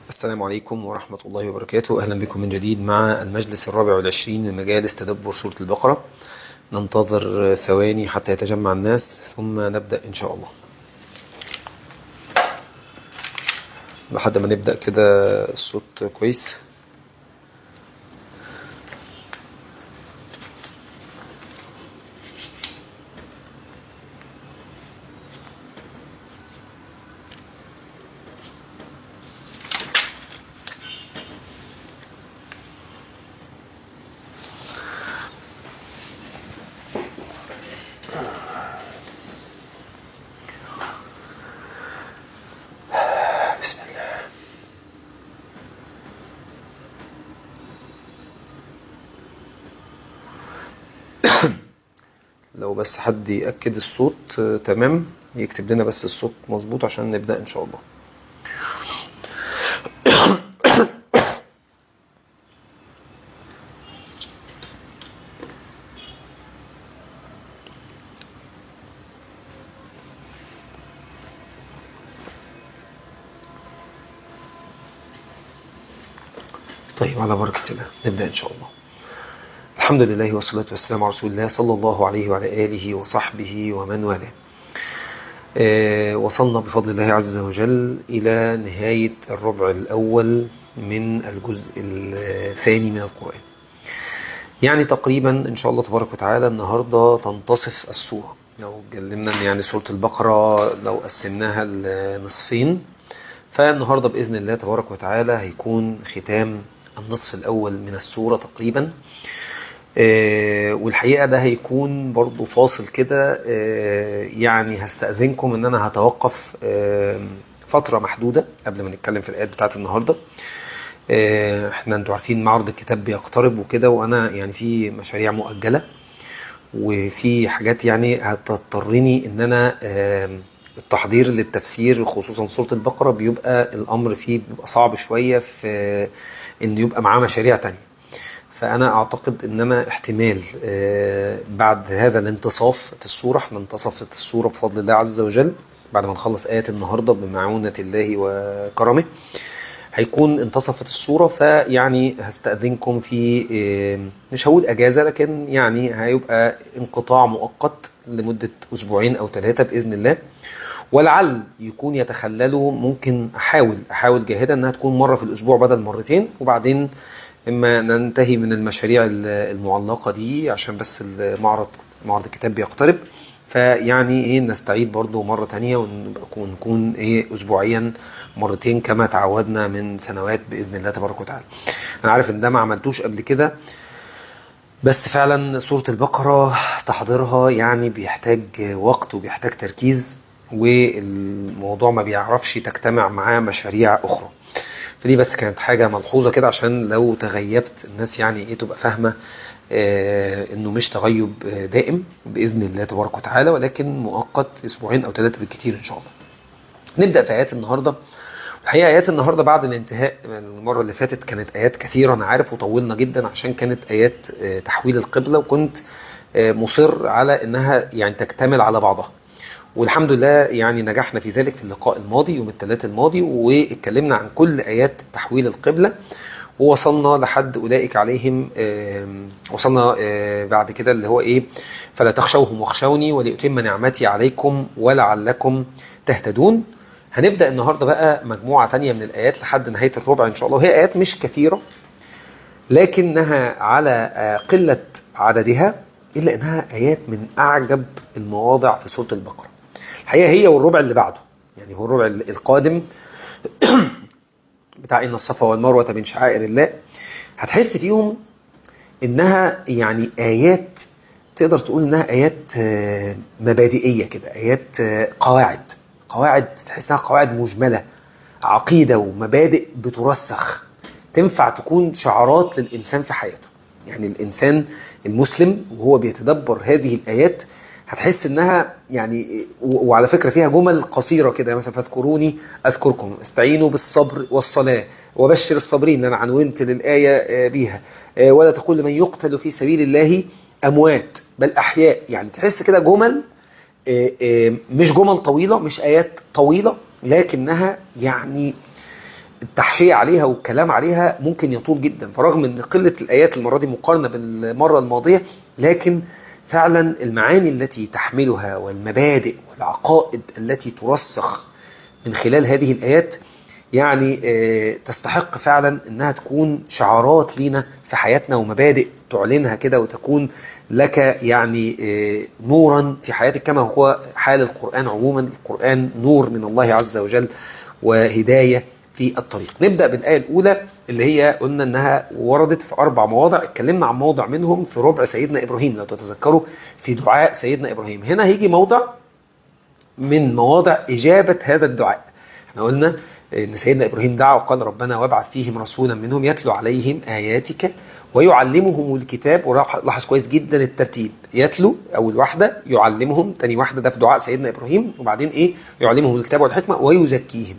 السلام عليكم ورحمة الله وبركاته أهلا بكم من جديد مع المجلس الرابع والعشرين من مجالس تدبر سورة البقرة ننتظر ثواني حتى يتجمع الناس ثم نبدأ إن شاء الله لحد ما نبدأ كده الصوت كويس بسم الله لو بس حد يأكد الصوت آه، تمام يكتب لنا بس الصوت مظبوط عشان نبدأ إن شاء الله طيب على بركة الله نبدأ إن شاء الله الحمد لله والصلاة والسلام على رسول الله صلى الله عليه وعلى آله وصحبه ومن والاه آه، وصلنا بفضل الله عز وجل إلى نهاية الربع الأول من الجزء الثاني من القرآن يعني تقريبا إن شاء الله تبارك وتعالى النهاردة تنتصف السورة لو اتكلمنا إن يعني سورة البقرة لو قسمناها لنصفين فالنهاردة بإذن الله تبارك وتعالى هيكون ختام النصف الأول من السورة تقريبا آه، والحقيقة ده هيكون برضو فاصل كده آه، يعني هستأذنكم ان انا هتوقف آه، فترة محدودة قبل ما نتكلم في الآيات بتاعت النهاردة آه، احنا انتوا عارفين معرض الكتاب بيقترب وكده وانا يعني في مشاريع مؤجلة وفي حاجات يعني هتضطرني ان انا آم، التحضير للتفسير خصوصا سورة البقرة بيبقى الامر فيه بيبقى صعب شوية في ان يبقى معاه مشاريع تانية فانا اعتقد ان انا احتمال آه، بعد هذا الانتصاف في السورة احنا انتصفت السورة بفضل الله عز وجل بعد ما نخلص آيات النهاردة بمعونة الله وكرمه هيكون انتصفت الصورة فيعني هستأذنكم في آه، مش هقول أجازة لكن يعني هيبقى انقطاع مؤقت لمدة أسبوعين أو ثلاثة بإذن الله ولعل يكون يتخلله ممكن أحاول أحاول جاهدا أنها تكون مرة في الأسبوع بدل مرتين وبعدين إما ننتهي من المشاريع المعلقة دي عشان بس المعرض معرض الكتاب بيقترب فيعني ايه نستعيد برضو مرة تانية ونبقى- ونكون ايه اسبوعيا مرتين كما تعودنا من سنوات بإذن الله تبارك وتعالى انا عارف ان ده ما عملتوش قبل كده بس فعلا سورة البقرة تحضيرها يعني بيحتاج وقت وبيحتاج تركيز والموضوع ما بيعرفش تجتمع معاه مشاريع أخرى فدي بس كانت حاجة ملحوظة كده عشان لو تغيبت الناس يعني ايه تبقى فاهمة آه انه مش تغيب آه، دائم بإذن الله تبارك وتعالى ولكن مؤقت اسبوعين او ثلاثة بالكتير ان شاء الله نبدأ في آيات النهاردة الحقيقة آيات النهاردة بعد الانتهاء المرة اللي فاتت كانت آيات كثيرة أنا عارف وطولنا جدا عشان كانت آيات آه، تحويل القبلة وكنت آه، مصر على إنها يعني تكتمل على بعضها والحمد لله يعني نجحنا في ذلك في اللقاء الماضي يوم الثلاث الماضي واتكلمنا عن كل آيات تحويل القبلة ووصلنا لحد أولئك عليهم آم، وصلنا آه، بعد كده اللي هو إيه فلا تخشوهم واخشوني ولأتم نعمتي عليكم ولعلكم تهتدون هنبدأ النهاردة بقى مجموعة تانية من الآيات لحد نهاية الربع إن شاء الله وهي آيات مش كثيرة لكنها على آه، قلة عددها إلا إنها آيات من أعجب المواضع في سورة البقرة الحقيقة هي والربع اللي بعده يعني هو الربع القادم بتاع إن الصفا والمروة من شعائر الله هتحس فيهم إنها يعني آيات تقدر تقول إنها آيات آه، مبادئية كده آيات آه، قواعد قواعد تحسها قواعد مجملة عقيدة ومبادئ بترسخ تنفع تكون شعارات للإنسان في حياته يعني الإنسان المسلم وهو بيتدبر هذه الآيات هتحس انها يعني و- وعلى فكره فيها جمل قصيره كده مثلا فاذكروني اذكركم استعينوا بالصبر والصلاه وبشر الصابرين انا عنونت للايه آه، بيها آه، ولا تقول لمن يقتل في سبيل الله اموات بل احياء يعني تحس كده جمل آه، آه، مش جمل طويله مش ايات طويله لكنها يعني التحشية عليها والكلام عليها ممكن يطول جدا فرغم ان قلة الآيات المرة دي مقارنة بالمرة الماضية لكن فعلا المعاني التي تحملها والمبادئ والعقائد التي ترسخ من خلال هذه الآيات يعني تستحق فعلا انها تكون شعارات لينا في حياتنا ومبادئ تعلنها كده وتكون لك يعني نورا في حياتك كما هو حال القرآن عموما القرآن نور من الله عز وجل وهداية في الطريق نبدأ بالآية الأولى اللي هي قلنا أنها وردت في أربع مواضع اتكلمنا عن موضع منهم في ربع سيدنا إبراهيم لو تتذكروا في دعاء سيدنا إبراهيم هنا هيجي موضع من مواضع إجابة هذا الدعاء احنا قلنا ان سيدنا ابراهيم دعا وقال ربنا وابعث فيهم رسولا منهم يتلو عليهم اياتك ويعلمهم الكتاب ولاحظ كويس جدا الترتيب يتلو اول واحده يعلمهم تاني واحده ده في دعاء سيدنا ابراهيم وبعدين ايه يعلمهم الكتاب والحكمه ويزكيهم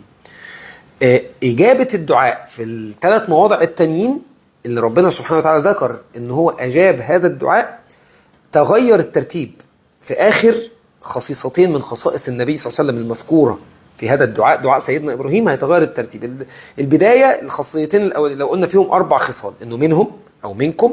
اجابه الدعاء في الثلاث مواضع التانيين اللي ربنا سبحانه وتعالى ذكر ان هو اجاب هذا الدعاء تغير الترتيب في اخر خصيصتين من خصائص النبي صلى الله عليه وسلم المذكوره في هذا الدعاء دعاء سيدنا إبراهيم هيتغير الترتيب البداية الخاصيتين الأول لو قلنا فيهم أربع خصال إنه منهم أو منكم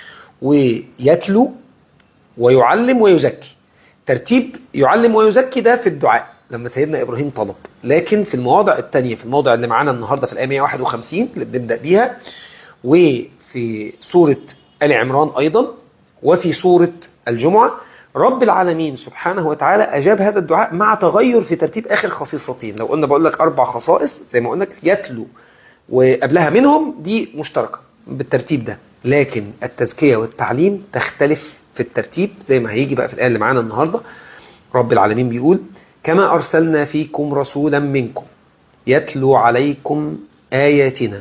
ويتلو ويعلم ويزكي ترتيب يعلم ويزكي ده في الدعاء لما سيدنا إبراهيم طلب لكن في المواضع الثانية في الموضع اللي معانا النهاردة في الآية 151 اللي بنبدأ بيها وفي سورة آل عمران أيضا وفي سورة الجمعة رب العالمين سبحانه وتعالى أجاب هذا الدعاء مع تغير في ترتيب آخر خصيصتين لو قلنا بقول لك أربع خصائص زي ما قلنا يتلو وقبلها منهم دي مشتركة بالترتيب ده لكن التزكية والتعليم تختلف في الترتيب زي ما هيجي بقى في الآية اللي معانا النهاردة رب العالمين بيقول كما أرسلنا فيكم رسولا منكم يتلو عليكم آياتنا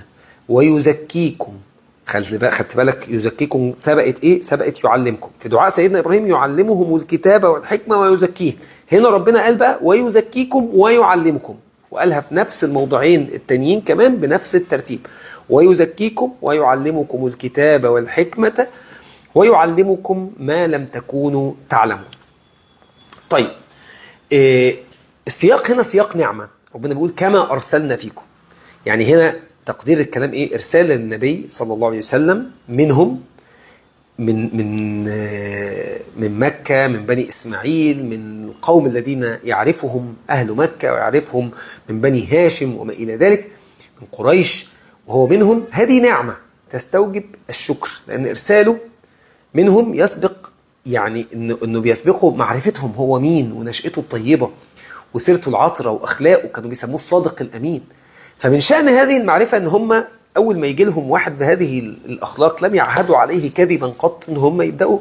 ويزكيكم خلي بقى خدت بالك يزكيكم سبقت ايه سبقت يعلمكم في دعاء سيدنا ابراهيم يعلمهم الكتاب والحكمه ويزكيه هنا ربنا قال بقى ويزكيكم ويعلمكم وقالها في نفس الموضوعين التانيين كمان بنفس الترتيب ويزكيكم ويعلمكم الكتاب والحكمه ويعلمكم ما لم تكونوا تعلمون طيب إيه السياق هنا سياق نعمه ربنا بيقول كما ارسلنا فيكم يعني هنا تقدير الكلام ايه ارسال النبي صلى الله عليه وسلم منهم من من من مكة من بني إسماعيل من القوم الذين يعرفهم أهل مكة ويعرفهم من بني هاشم وما إلى ذلك من قريش وهو منهم هذه نعمة تستوجب الشكر لأن إرساله منهم يسبق يعني إنه, إنه بيسبقه معرفتهم هو مين ونشأته الطيبة وسيرته العطرة وأخلاقه كانوا بيسموه الصادق الأمين فمن شأن هذه المعرفة ان هم اول ما يجي لهم واحد بهذه الاخلاق لم يعهدوا عليه كذبا قط ان هم يبداوا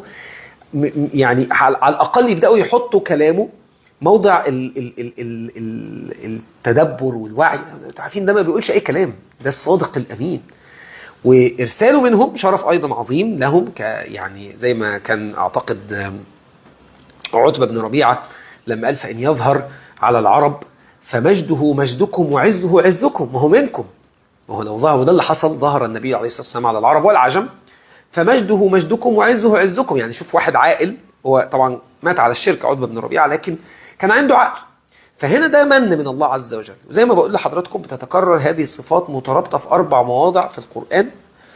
يعني على الاقل يبداوا يحطوا كلامه موضع ال ال ال ال ال التدبر والوعي انتوا عارفين ده ما بيقولش اي كلام ده الصادق الامين وارساله منهم شرف ايضا عظيم لهم ك يعني زي ما كان اعتقد عتبه بن ربيعه لما قال فان يظهر على العرب فمجده مجدكم وعزه عزكم ما هو منكم ما هو لو ظهر وده اللي حصل ظهر النبي عليه الصلاة والسلام على العرب والعجم فمجده مجدكم وعزه عزكم يعني شوف واحد عاقل هو طبعا مات على الشرك عتبة بن ربيعة لكن كان عنده عقل فهنا ده من من الله عز وجل وزي ما بقول لحضراتكم بتتكرر هذه الصفات مترابطة في أربع مواضع في القرآن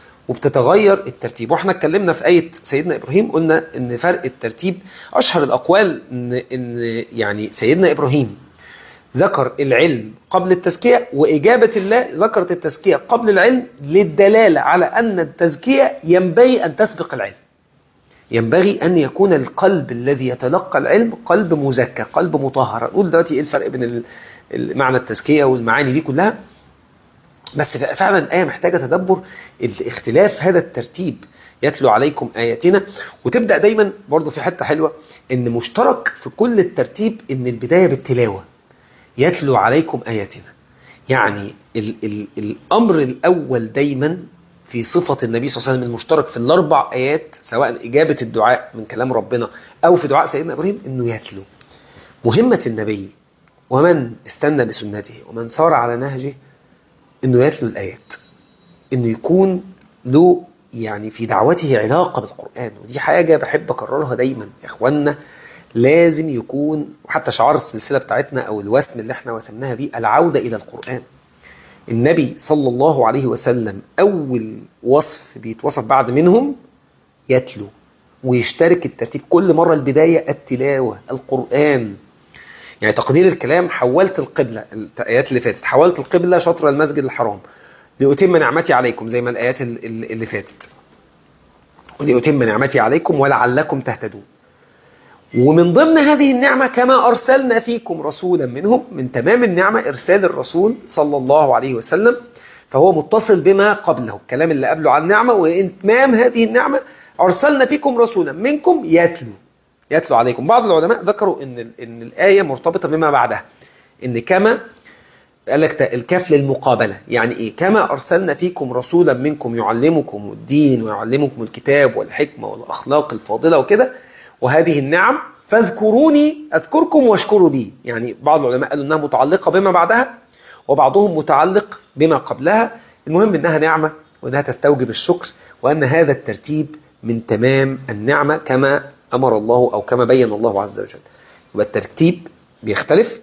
وبتتغير الترتيب واحنا اتكلمنا في آية سيدنا إبراهيم قلنا ان فرق الترتيب أشهر الأقوال ان, إن يعني سيدنا إبراهيم ذكر العلم قبل التزكية وإجابة الله ذكرت التزكية قبل العلم للدلالة على أن التزكية ينبغي أن تسبق العلم ينبغي أن يكون القلب الذي يتلقى العلم قلب مزكى قلب مطهر نقول دلوقتي إيه الفرق بين معنى التزكية والمعاني دي كلها بس فعلا الآية محتاجة تدبر الاختلاف هذا الترتيب يتلو عليكم آياتنا وتبدأ دايما برضو في حتة حلوة ان مشترك في كل الترتيب ان البداية بالتلاوة يتلو عليكم آياتنا يعني ال ال الأمر الأول دايما في صفة النبي صلى الله عليه وسلم المشترك في الأربع آيات سواء إجابة الدعاء من كلام ربنا أو في دعاء سيدنا إبراهيم إنه يتلو مهمة النبي ومن استنى بسنته ومن سار على نهجه إنه يتلو الآيات إنه يكون له يعني في دعوته علاقة بالقرآن ودي حاجة بحب أكررها دايما يا إخوانا لازم يكون وحتى شعار السلسلة بتاعتنا أو الوسم اللي احنا وسمناها بيه العودة إلى القرآن النبي صلى الله عليه وسلم أول وصف بيتوصف بعد منهم يتلو ويشترك الترتيب كل مرة البداية التلاوة القرآن يعني تقدير الكلام حولت القبلة الآيات اللي فاتت حولت القبلة شطر المسجد الحرام لأتم نعمتي عليكم زي ما الآيات اللي فاتت ولأتم نعمتي عليكم ولعلكم تهتدون ومن ضمن هذه النعمة كما أرسلنا فيكم رسولا منهم من تمام النعمة إرسال الرسول صلى الله عليه وسلم فهو متصل بما قبله الكلام اللي قبله عن النعمة وإتمام هذه النعمة أرسلنا فيكم رسولا منكم يتلو يتلو عليكم بعض العلماء ذكروا إن, إن الآية مرتبطة بما بعدها إن كما قال لك الكاف للمقابلة يعني إيه كما أرسلنا فيكم رسولا منكم يعلمكم الدين ويعلمكم الكتاب والحكمة والأخلاق الفاضلة وكده وهذه النعم فاذكروني أذكركم واشكروا لي يعني بعض العلماء قالوا أنها متعلقة بما بعدها وبعضهم متعلق بما قبلها المهم أنها نعمة وأنها تستوجب الشكر وأن هذا الترتيب من تمام النعمة كما أمر الله أو كما بين الله عز وجل يبقى الترتيب بيختلف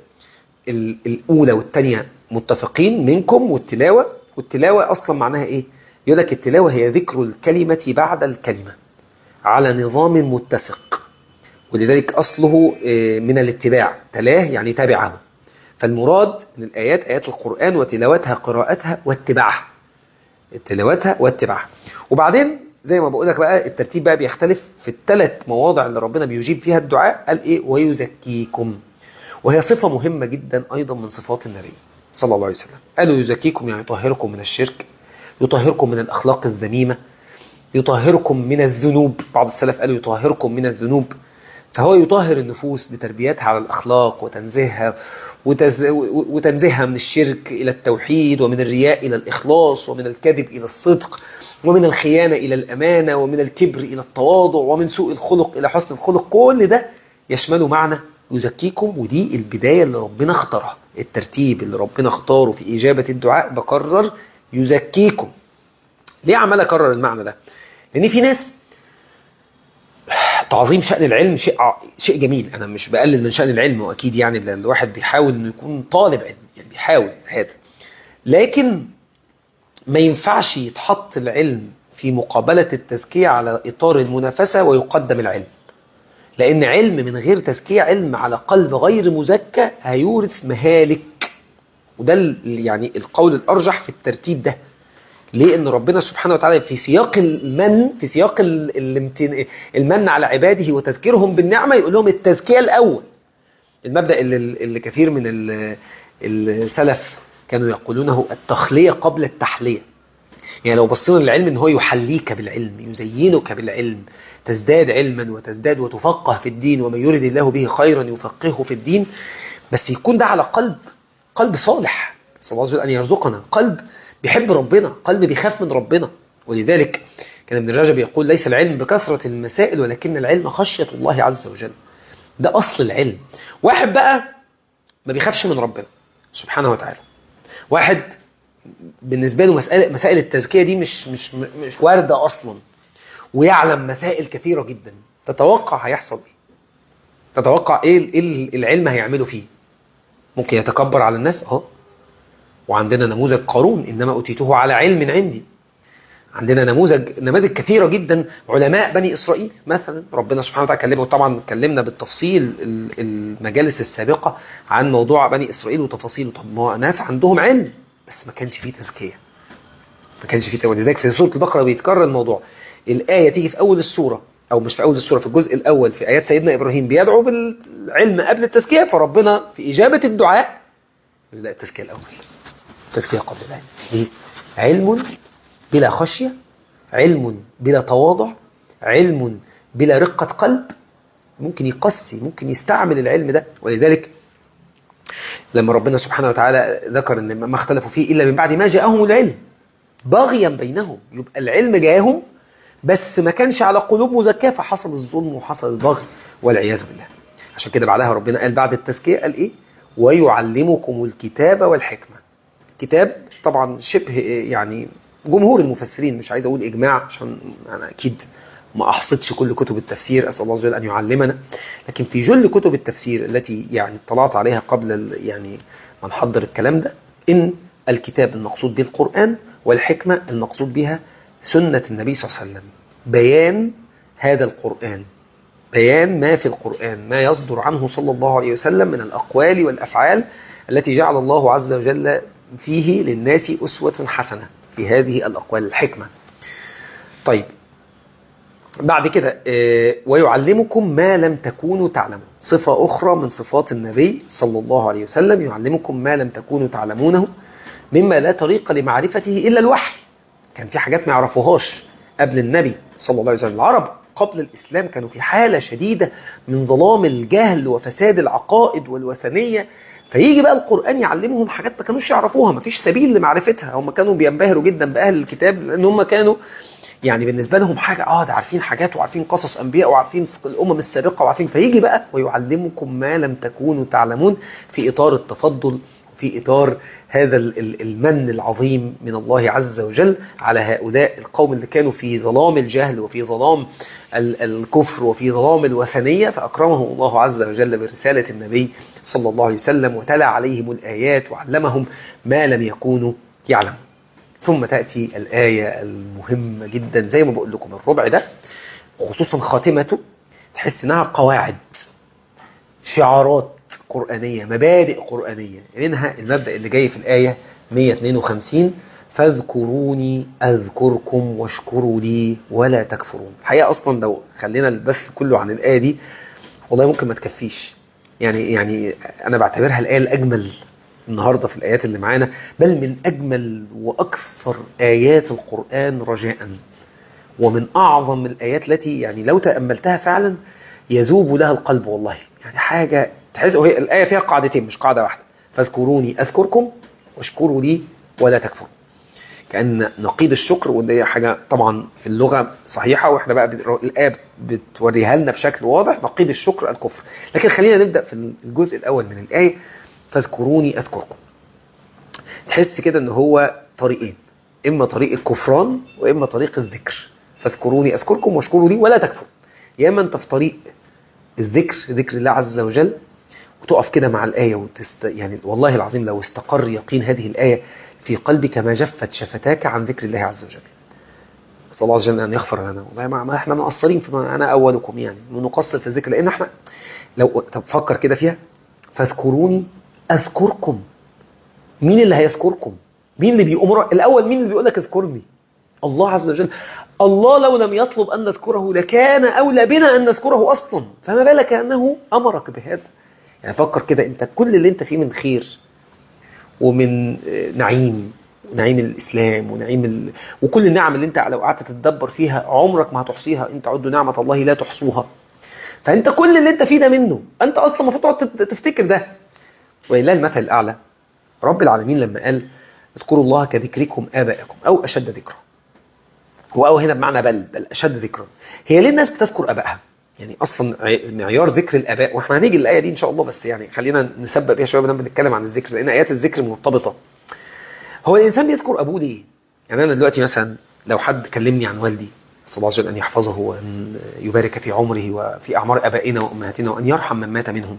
الأولى والثانية متفقين منكم والتلاوة والتلاوة أصلا معناها إيه يقول لك التلاوة هي ذكر الكلمة بعد الكلمة على نظام متسق ولذلك أصله من الاتباع تلاه يعني تابعه فالمراد من الآيات آيات القرآن وتلاوتها قراءتها واتباعها تلاوتها واتباعها وبعدين زي ما بقول لك بقى الترتيب بقى بيختلف في الثلاث مواضع اللي ربنا بيجيب فيها الدعاء قال ايه ويزكيكم وهي صفة مهمة جدا ايضا من صفات النبي صلى الله عليه وسلم قالوا يزكيكم يعني يطهركم من الشرك يطهركم من الاخلاق الذميمة يطهركم من الذنوب بعض السلف قالوا يطهركم من الذنوب فهو يطهر النفوس بتربيتها على الأخلاق وتنزيهها وتنزيهها من الشرك إلى التوحيد ومن الرياء إلى الإخلاص ومن الكذب إلى الصدق ومن الخيانة إلى الأمانة ومن الكبر إلى التواضع ومن سوء الخلق إلى حسن الخلق كل ده يشمله معنى يزكيكم ودي البداية اللي ربنا اختارها الترتيب اللي ربنا اختاره في إجابة الدعاء بكرر يزكيكم ليه عمال أكرر المعنى ده لأن في ناس تعظيم شأن العلم شيء شيء جميل أنا مش بقلل من شأن العلم وأكيد يعني الواحد بيحاول إنه يكون طالب علم يعني بيحاول هذا لكن ما ينفعش يتحط العلم في مقابلة التزكية على إطار المنافسة ويقدم العلم لأن علم من غير تزكية علم على قلب غير مزكى هيورث مهالك وده يعني القول الأرجح في الترتيب ده ليه ان ربنا سبحانه وتعالى في سياق المن في سياق المن على عباده وتذكيرهم بالنعمة يقول لهم التزكية الأول المبدأ اللي, اللي كثير من السلف كانوا يقولونه التخلية قبل التحلية يعني لو بصينا للعلم ان هو يحليك بالعلم يزينك بالعلم تزداد علما وتزداد وتفقه في الدين ومن يرد الله به خيرا يفقهه في الدين بس يكون ده على قلب قلب صالح صلى الله عليه وسلم أن يرزقنا قلب بيحب ربنا قلب بيخاف من ربنا ولذلك كان ابن رجب يقول ليس العلم بكثرة المسائل ولكن العلم خشية الله عز وجل ده أصل العلم واحد بقى ما بيخافش من ربنا سبحانه وتعالى واحد بالنسبة له مسألة مسائل التزكية دي مش مش مش واردة أصلا ويعلم مسائل كثيرة جدا تتوقع هيحصل ايه تتوقع ايه ايه العلم هيعمله فيه ممكن يتكبر على الناس اه وعندنا نموذج قارون إنما أوتيته على علم عندي عندنا نموذج نماذج كثيرة جدا علماء بني إسرائيل مثلا ربنا سبحانه وتعالى كلمه طبعا كلمنا بالتفصيل المجالس السابقة عن موضوع بني إسرائيل وتفاصيله طب ما ناس عندهم علم بس ما كانش فيه تزكية ما كانش فيه ولذلك في سورة البقرة بيتكرر الموضوع الآية تيجي في أول السورة أو مش في أول السورة في الجزء الأول في آيات سيدنا إبراهيم بيدعو بالعلم قبل التزكية فربنا في إجابة الدعاء لا التزكية الأول التزكية قبل العلم إيه؟ علم بلا خشية علم بلا تواضع علم بلا رقة قلب ممكن يقسي ممكن يستعمل العلم ده ولذلك لما ربنا سبحانه وتعالى ذكر ان ما اختلفوا فيه الا من بعد ما جاءهم العلم باغيا بينهم يبقى العلم جاءهم بس ما كانش على قلوب مزكاه فحصل الظلم وحصل البغي والعياذ بالله عشان كده بعدها ربنا قال بعد التزكيه قال ايه ويعلمكم الكتاب والحكمه كتاب طبعا شبه يعني جمهور المفسرين مش عايز اقول اجماع عشان انا اكيد ما احصدش كل كتب التفسير اسال الله عز وجل ان يعلمنا لكن في جل كتب التفسير التي يعني اطلعت عليها قبل يعني ما نحضر الكلام ده ان الكتاب المقصود به القرآن والحكمة المقصود بها سنة النبي صلى الله عليه وسلم بيان هذا القرآن بيان ما في القرآن ما يصدر عنه صلى الله عليه وسلم من الأقوال والأفعال التي جعل الله عز وجل فيه للناس أسوة حسنة في هذه الأقوال الحكمة طيب بعد كده آه، ويعلمكم ما لم تكونوا تعلمون صفة أخرى من صفات النبي صلى الله عليه وسلم يعلمكم ما لم تكونوا تعلمونه مما لا طريق لمعرفته إلا الوحي كان في حاجات ما يعرفوهاش قبل النبي صلى الله عليه وسلم العرب قبل الإسلام كانوا في حالة شديدة من ظلام الجهل وفساد العقائد والوثنية فيجي بقى القرآن يعلمهم حاجات ما كانوش يعرفوها ما فيش سبيل لمعرفتها هم كانوا بينبهروا جدا بأهل الكتاب لأن هم كانوا يعني بالنسبة لهم حاجة اه ده عارفين حاجات وعارفين قصص أنبياء وعارفين الأمم السابقة وعارفين فيجي بقى ويعلمكم ما لم تكونوا تعلمون في إطار التفضل في إطار هذا ال- ال- المن العظيم من الله عز وجل على هؤلاء القوم اللي كانوا في ظلام الجهل وفي ظلام ال- الكفر وفي ظلام الوثنية فأكرمهم الله عز وجل برسالة النبي صلى الله عليه وسلم وتلا عليهم الآيات وعلمهم ما لم يكونوا يعلمون ثم تأتي الآية المهمة جدا زي ما بقول لكم الربع ده وخصوصا خاتمته تحس انها قواعد شعارات قرآنية مبادئ قرآنية منها المبدأ اللي جاي في الآية 152 فاذكروني أذكركم واشكروا لي ولا تكفرون الحقيقة أصلا لو خلينا البث كله عن الآية دي والله ممكن ما تكفيش يعني يعني أنا بعتبرها الآية الأجمل النهاردة في الآيات اللي معانا بل من أجمل وأكثر آيات القرآن رجاء ومن أعظم الآيات التي يعني لو تأملتها فعلا يذوب لها القلب والله يعني حاجة تحس وهي الآية فيها قاعدتين مش قاعدة واحدة فاذكروني أذكركم واشكروا لي ولا تكفروا كأن نقيض الشكر ودي حاجة طبعا في اللغة صحيحة واحنا بقى بت- الآية بتوريها لنا بشكل واضح نقيض الشكر الكفر لكن خلينا نبدأ في الجزء الأول من الآية فاذكروني أذكركم تحس كده ان هو طريقين اما طريق الكفران واما طريق الذكر فاذكروني اذكركم واشكروا لي ولا تكفروا يا اما انت في طريق الذكر ذكر الله عز وجل وتقف كده مع الآية وتست... يعني والله العظيم لو استقر يقين هذه الآية في قلبك ما جفت شفتاك عن ذكر الله عز وجل صلى الله عز وجل أن يغفر لنا والله ما, ما احنا مقصرين في أنا أولكم يعني ونقصر في الذكر لأن احنا لو طب فكر كده فيها فاذكروني أذكركم مين اللي هيذكركم مين اللي بيأمر الأول مين اللي بيقول لك اذكرني الله عز وجل الله لو لم يطلب أن نذكره لكان أولى بنا أن نذكره أصلا فما بالك أنه أمرك بهذا يعني فكر كده أنت كل اللي أنت فيه من خير ومن آه، نعيم نعيم الإسلام ونعيم ال... وكل النعم اللي أنت لو قعدت تتدبر فيها عمرك ما هتحصيها أنت عد نعمة الله لا تحصوها فأنت كل اللي أنت فيه ده منه أنت أصلا المفروض تقعد تت- تفتكر ده ولله المثل الأعلى رب العالمين لما قال اذكروا الله كذكركم آبائكم أو أشد ذكرا هو أو هنا بمعنى بل بل أشد ذكرا هي ليه الناس بتذكر آبائها يعني أصلا عي- معيار ذكر الآباء وإحنا هنيجي الآية دي إن شاء الله بس يعني خلينا نسبق بيها شوية بدل ما بنتكلم عن الذكر لأن آيات الذكر مرتبطة هو الإنسان بيذكر أبوه ليه؟ يعني أنا دلوقتي مثلا لو حد كلمني عن والدي صلى الله عليه وسلم أن يحفظه وأن يبارك في عمره وفي أعمار آبائنا وأمهاتنا وأن يرحم من مات منهم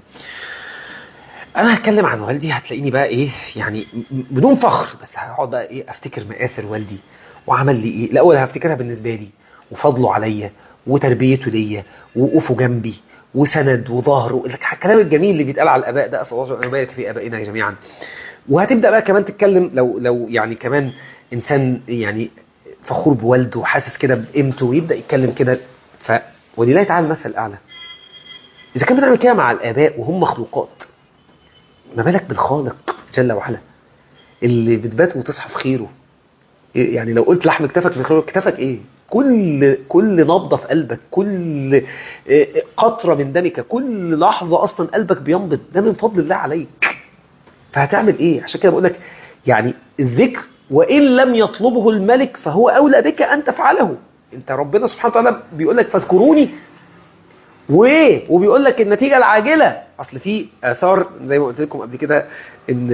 انا هتكلم عن والدي هتلاقيني بقى ايه يعني م- بدون فخر بس هقعد بقى ايه افتكر مآثر والدي وعمل لي ايه الاول هفتكرها بالنسبه لي وفضله عليا وتربيته ليا ووقوفه جنبي وسند وظهر الكلام الجميل اللي بيتقال على الاباء ده اسال الله ان يبارك في ابائنا جميعا وهتبدا بقى كمان تتكلم لو لو يعني كمان انسان يعني فخور بوالده وحاسس كده بقيمته ويبدا يتكلم كده ف ولله تعالى المثل الاعلى اذا كان بنعمل كده مع الاباء وهم مخلوقات ما بالك بالخالق جل وعلا اللي بتبات وتصحى في خيره يعني لو قلت لحم كتفك في خيره كتفك ايه كل كل نبضه في قلبك كل قطره من دمك كل لحظه اصلا قلبك بينبض ده من فضل الله عليك فهتعمل ايه عشان كده بقول لك يعني الذكر وان لم يطلبه الملك فهو اولى بك ان تفعله انت ربنا سبحانه وتعالى بيقول لك فاذكروني وايه وبيقول لك النتيجه العاجله اصل في اثار زي ما قلت لكم قبل كده ان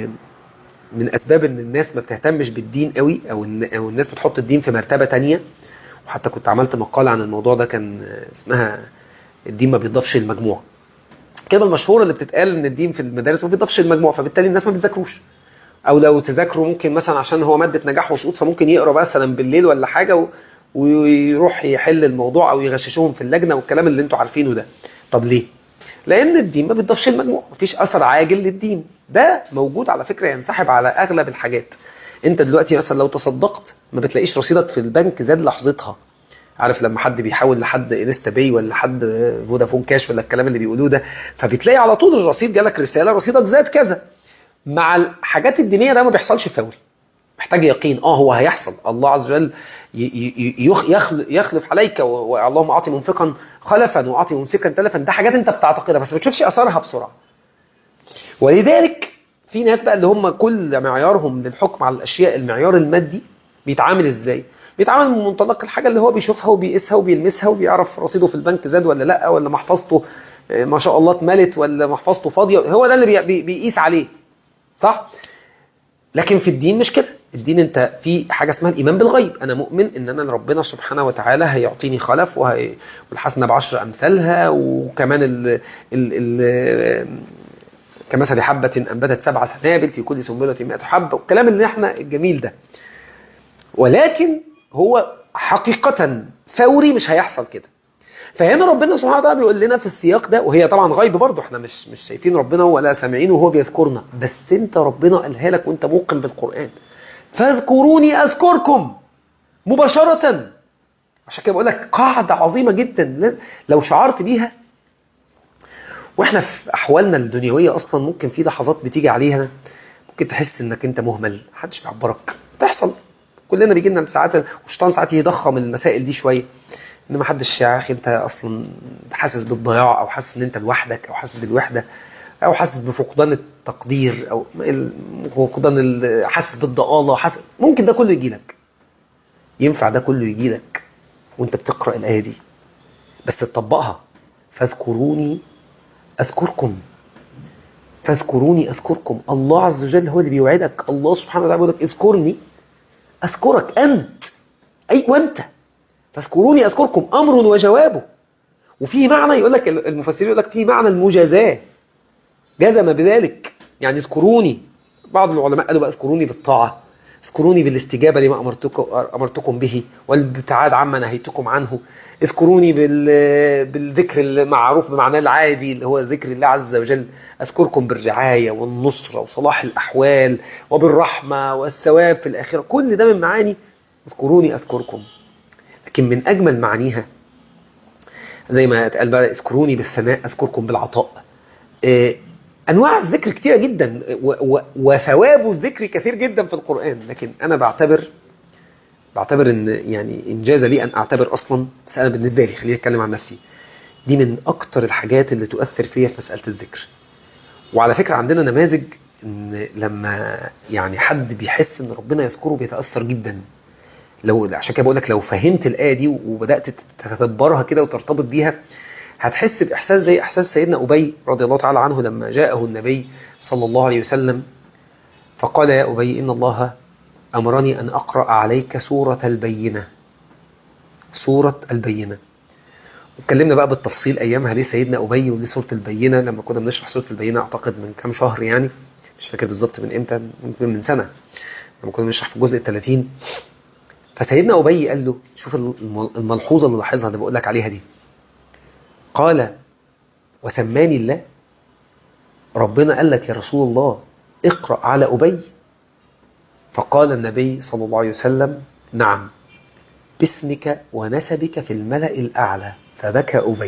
من اسباب ان الناس ما بتهتمش بالدين قوي او ان او الناس بتحط الدين في مرتبه تانية وحتى كنت عملت مقاله عن الموضوع ده كان اسمها الدين ما بيضافش المجموع الكلمه المشهوره اللي بتتقال ان الدين في المدارس ما بيضافش المجموع فبالتالي الناس ما بتذاكروش او لو تذاكروا ممكن مثلا عشان هو ماده نجاح وسقوط فممكن يقرا مثلا بالليل ولا حاجه و... ويروح يحل الموضوع او يغششوهم في اللجنه والكلام اللي انتوا عارفينه ده طب ليه لان الدين ما بيضافش المجموع مفيش اثر عاجل للدين ده موجود على فكره ينسحب على اغلب الحاجات انت دلوقتي مثلا لو تصدقت ما بتلاقيش رصيدك في البنك زاد لحظتها عارف لما حد بيحول لحد انستا باي ولا حد فودافون كاش ولا الكلام اللي بيقولوه ده فبتلاقي على طول الرصيد جالك رساله رصيدك زاد كذا مع الحاجات الدينيه ده ما بيحصلش فوري محتاج يقين اه هو هيحصل الله عز وجل يخلف عليك واللهم اعطي منفقا خلفا واعطي ممسكا تلفا ده حاجات انت بتعتقدها بس ما بتشوفش اثرها بسرعه ولذلك في ناس بقى اللي هم كل معيارهم للحكم على الاشياء المعيار المادي بيتعامل ازاي بيتعامل من منطلق الحاجه اللي هو بيشوفها وبيقيسها وبيلمسها وبيعرف رصيده في البنك زاد ولا لا ولا محفظته ما شاء الله اتملت ولا محفظته فاضيه هو ده اللي بيقيس عليه صح لكن في الدين مش كده الدين انت في حاجه اسمها الايمان بالغيب انا مؤمن ان انا ربنا سبحانه وتعالى هيعطيني خلف وهي والحسنه بعشر امثالها وكمان ال ال ال كمثل حبة أنبتت سبع سنابل في كل سنبلة 100 حبة والكلام اللي احنا الجميل ده ولكن هو حقيقة فوري مش هيحصل كده فهنا ربنا سبحانه وتعالى بيقول لنا في السياق ده وهي طبعا غيب برضه احنا مش مش شايفين ربنا ولا سامعينه وهو بيذكرنا بس انت ربنا قالها لك وانت موقن بالقرآن فاذكروني اذكركم مباشرة عشان كده بقول لك قاعدة عظيمة جدا لو شعرت بيها واحنا في احوالنا الدنيوية اصلا ممكن في لحظات بتيجي عليها ممكن تحس انك انت مهمل محدش بيعبرك تحصل كلنا بيجي لنا ساعات والشيطان ساعات يضخم المسائل دي شويه ان ما حدش يا اخي انت اصلا حاسس بالضياع او حاسس ان انت لوحدك او حاسس بالوحده او حاسس بفقدان التقدير او فقدان حاسس بالضآلة حاسس ممكن ده كله يجي لك ينفع ده كله يجي لك وانت بتقرا الايه دي بس تطبقها فاذكروني اذكركم فاذكروني اذكركم الله عز وجل هو اللي بيوعدك الله سبحانه وتعالى بيقول لك اذكرني اذكرك انت اي وانت فاذكروني اذكركم امر وجوابه وفي معنى يقول لك المفسرين يقول لك في معنى المجازاه جزم بذلك يعني اذكروني بعض العلماء قالوا بقى اذكروني بالطاعه اذكروني بالاستجابه لما امرتكم امرتكم به والابتعاد عما نهيتكم عنه اذكروني بالذكر المعروف بمعناه العادي اللي هو ذكر الله عز وجل اذكركم بالرعايه والنصره وصلاح الاحوال وبالرحمه والثواب في الاخره كل ده من معاني اذكروني اذكركم لكن من اجمل معانيها زي ما اتقال بقى اذكروني بالثناء اذكركم بالعطاء انواع الذكر كتيره جدا وثواب الذكر كثير جدا في القران لكن انا بعتبر بعتبر ان يعني انجاز لي ان اعتبر اصلا بس انا بالنسبه لي خليني اتكلم عن نفسي دي من اكتر الحاجات اللي تؤثر فيا في مساله الذكر وعلى فكره عندنا نماذج ان لما يعني حد بيحس ان ربنا يذكره بيتاثر جدا لو عشان كده بقول لك لو فهمت الايه دي وبدات تتدبرها كده وترتبط بيها هتحس باحساس زي احساس سيدنا ابي رضي الله تعالى عنه لما جاءه النبي صلى الله عليه وسلم فقال يا ابي ان الله امرني ان اقرا عليك سوره البينه سوره البينه واتكلمنا بقى بالتفصيل ايامها ليه سيدنا ابي وليه سوره البينه لما كنا بنشرح سوره البينه اعتقد من كام شهر يعني مش فاكر بالظبط من امتى ممكن من سنه لما كنا بنشرح في الجزء ال 30 فسيدنا ابي قال له شوف الملحوظه اللي لاحظها اللي بقول لك عليها دي قال وسماني الله ربنا قال لك يا رسول الله اقرأ على أبي فقال النبي صلى الله عليه وسلم نعم باسمك ونسبك في الملأ الأعلى فبكى أبي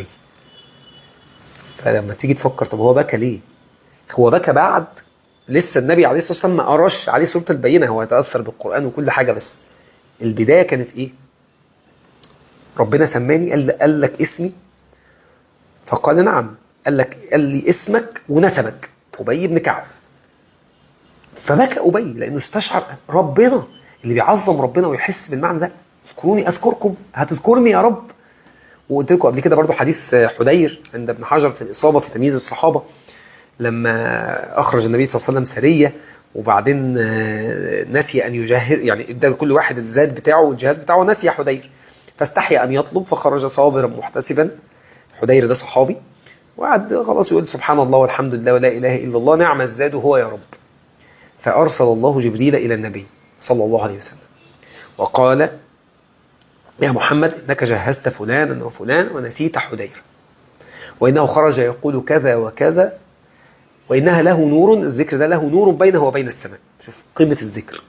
فلما تيجي تفكر طب هو بكى ليه هو بكى بعد لسه النبي عليه الصلاة والسلام ما قراش عليه سورة البينة هو يتأثر بالقرآن وكل حاجة بس البداية كانت ايه ربنا سماني قال, قال لك اسمي فقال نعم قال لك قال لي اسمك ونسبك أبي بن كعب فبكى أبي لأنه استشعر ربنا اللي بيعظم ربنا ويحس بالمعنى ده اذكروني أذكركم هتذكرني يا رب وقلت لكم قبل كده برضو حديث حدير عند ابن حجر في الإصابة في تمييز الصحابة لما أخرج النبي صلى الله عليه وسلم سرية وبعدين نسي أن يجهز يعني ادى كل واحد الزاد بتاعه والجهاز بتاعه نسي حدير فاستحيا أن يطلب فخرج صابرا محتسبا حدير ده صحابي وقعد خلاص يقول سبحان الله والحمد لله ولا إله إلا الله نعم الزاد هو يا رب فأرسل الله جبريل إلى النبي صلى الله عليه وسلم وقال يا محمد إنك جهزت فلانا وفلان ونسيت حدير وإنه خرج يقول كذا وكذا وإنها له نور الذكر ده له نور بينه وبين السماء شوف قيمة الذكر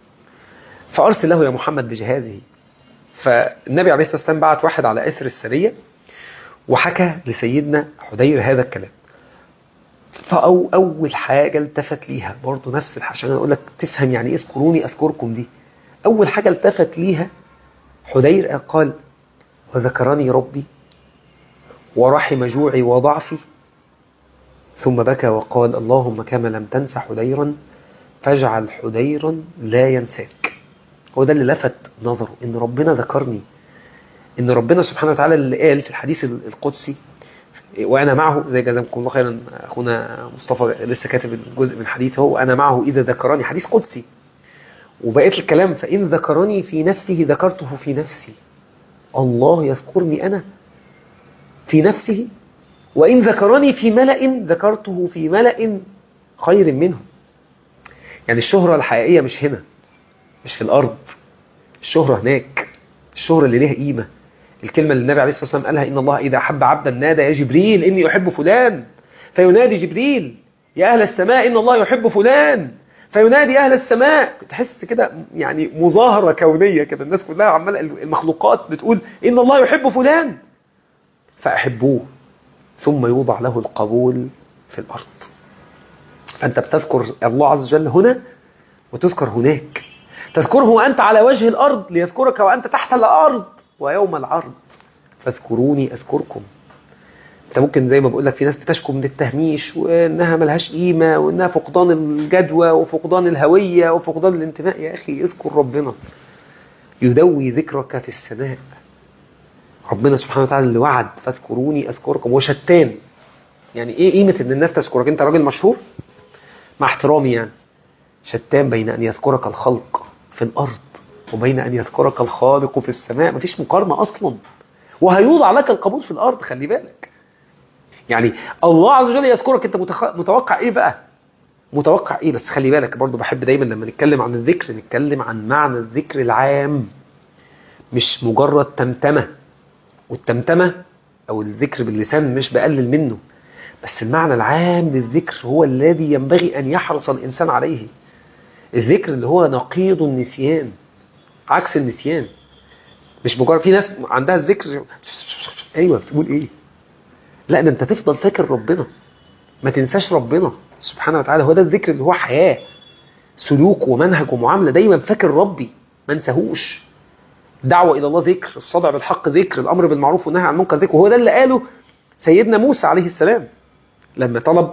فأرسل له يا محمد بجهازه فالنبي عليه الصلاة والسلام بعت واحد على أثر السرية وحكى لسيدنا حدير هذا الكلام فأو أول حاجة التفت ليها برضه نفس الح- عشان أقول لك تفهم يعني إيه اذكروني أذكركم دي أول حاجة التفت ليها حدير قال وذكرني ربي ورحم جوعي وضعفي ثم بكى وقال اللهم كما لم تنس حديرا فاجعل حديرا لا ينساك هو ده اللي لفت نظره ان ربنا ذكرني ان ربنا سبحانه وتعالى اللي قال في الحديث القدسي وانا معه زي جزاكم الله خيرا اخونا مصطفى لسه كاتب الجزء من الحديث هو انا معه اذا ذكرني حديث قدسي وبقيت الكلام فان ذكرني في نفسه ذكرته في نفسي الله يذكرني انا في نفسه وإن ذكرني في ملأ ذكرته في ملأ خير منه يعني الشهرة الحقيقية مش هنا مش في الأرض الشهرة هناك الشهرة اللي ليها قيمة الكلمة اللي النبي عليه الصلاة والسلام قالها إن الله إذا أحب عبدا نادى يا جبريل إني أحب فلان فينادي جبريل يا أهل السماء إن الله يحب فلان فينادي أهل السماء تحس كده يعني مظاهرة كونية كده الناس كلها عمالة المخلوقات بتقول إن الله يحب فلان فأحبوه ثم يوضع له القبول في الأرض فأنت بتذكر الله عز وجل هنا وتذكر هناك تذكره وأنت على وجه الأرض ليذكرك وأنت تحت الأرض ويوم العرض فاذكروني أذكركم انت ممكن زي ما بقول لك في ناس بتشكو من التهميش وانها ملهاش قيمه وانها فقدان الجدوى وفقدان الهويه وفقدان الانتماء يا اخي اذكر ربنا يدوي ذكرك في السماء ربنا سبحانه وتعالى اللي وعد فاذكروني اذكركم وشتان يعني ايه قيمه ان الناس تذكرك انت راجل مشهور مع احترامي يعني شتان بين ان يذكرك الخلق في الارض وبين ان يذكرك الخالق في السماء مفيش مقارنه اصلا وهيوضع لك القبول في الارض خلي بالك يعني الله عز وجل يذكرك انت متخ... متوقع ايه بقى متوقع ايه بس خلي بالك برضو بحب دايما لما نتكلم عن الذكر نتكلم عن معنى الذكر العام مش مجرد تمتمه والتمتمه او الذكر باللسان مش بقلل منه بس المعنى العام للذكر هو الذي ينبغي ان يحرص الانسان عليه الذكر اللي هو نقيض النسيان عكس النسيان مش مجرد في ناس عندها الذكر ايوه بتقول ايه لا ده انت تفضل فاكر ربنا ما تنساش ربنا سبحانه وتعالى هو ده الذكر اللي هو حياة سلوك ومنهج ومعاملة دايما فاكر ربي ما انساهوش دعوة إلى الله ذكر الصدع بالحق ذكر الأمر بالمعروف والنهي عن المنكر ذكر وهو ده اللي قاله سيدنا موسى عليه السلام لما طلب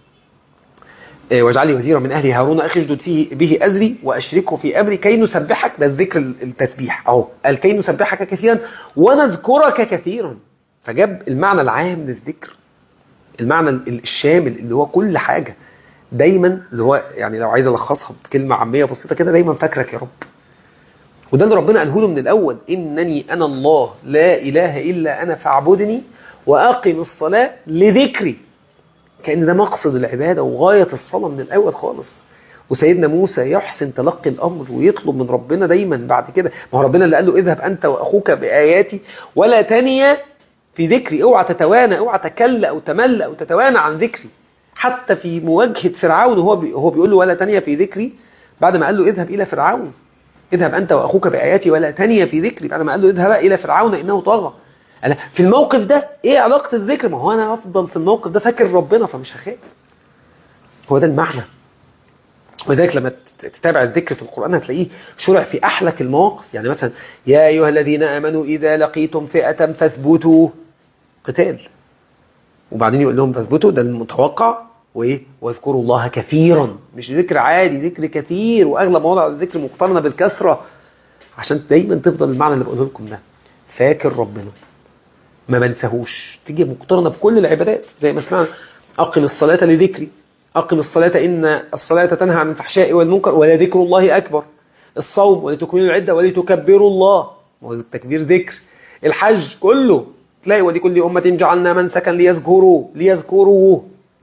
واجعل لي وزيرا من أهلي هارون أخي اشدد فيه به أزري وأشركه في أمري كي نسبحك ده الذكر التسبيح أهو قال كي نسبحك كثيرا ونذكرك كثيرا فجاب المعنى العام للذكر المعنى الشامل اللي هو كل حاجة دايما اللي هو يعني لو عايز الخصها بكلمة عامية بسيطة كده دايما فاكرك يا رب وده اللي ربنا قاله له من الأول إنني أنا الله لا إله إلا أنا فاعبدني وأقم الصلاة لذكري كأن ده مقصد العبادة وغاية الصلاة من الأول خالص وسيدنا موسى يحسن تلقي الأمر ويطلب من ربنا دايما بعد كده ما هو ربنا اللي قال له اذهب أنت وأخوك بآياتي ولا تنيا في ذكري اوعى تتوانى اوعى تكل او تمل او تتوانى عن ذكري حتى في مواجهة فرعون وهو بي هو بيقول له ولا تنيا في ذكري بعد ما قال له اذهب إلى فرعون اذهب أنت وأخوك بآياتي ولا تنيا في ذكري بعد ما قال له اذهب إلى فرعون إنه طغى أنا في الموقف ده ايه علاقة الذكر ما هو أنا أفضل في الموقف ده فاكر ربنا فمش هخاف هو ده المعنى ولذلك لما تتابع الذكر في القرآن هتلاقيه شرع في أحلك المواقف يعني مثلا يا أيها الذين آمنوا إذا لقيتم فئة فاثبتوا قتال وبعدين يقول لهم فاثبتوا ده المتوقع وايه واذكروا الله كثيرا مش ذكر عادي ذكر كثير واغلب مواضع الذكر مقترنه بالكثره عشان دايما تفضل المعنى اللي بقوله لكم ده فاكر ربنا ما بنساهوش تيجي مقترنه بكل العبادات زي ما سمعنا اقم الصلاه لذكري اقم الصلاه ان الصلاه تنهى عن الفحشاء والمنكر ولذكر الله اكبر الصوم ولتكملوا العده ولتكبروا الله والتكبير ذكر الحج كله تلاقي ولكل أمة جعلنا منسكا ليذكروا ليذكروا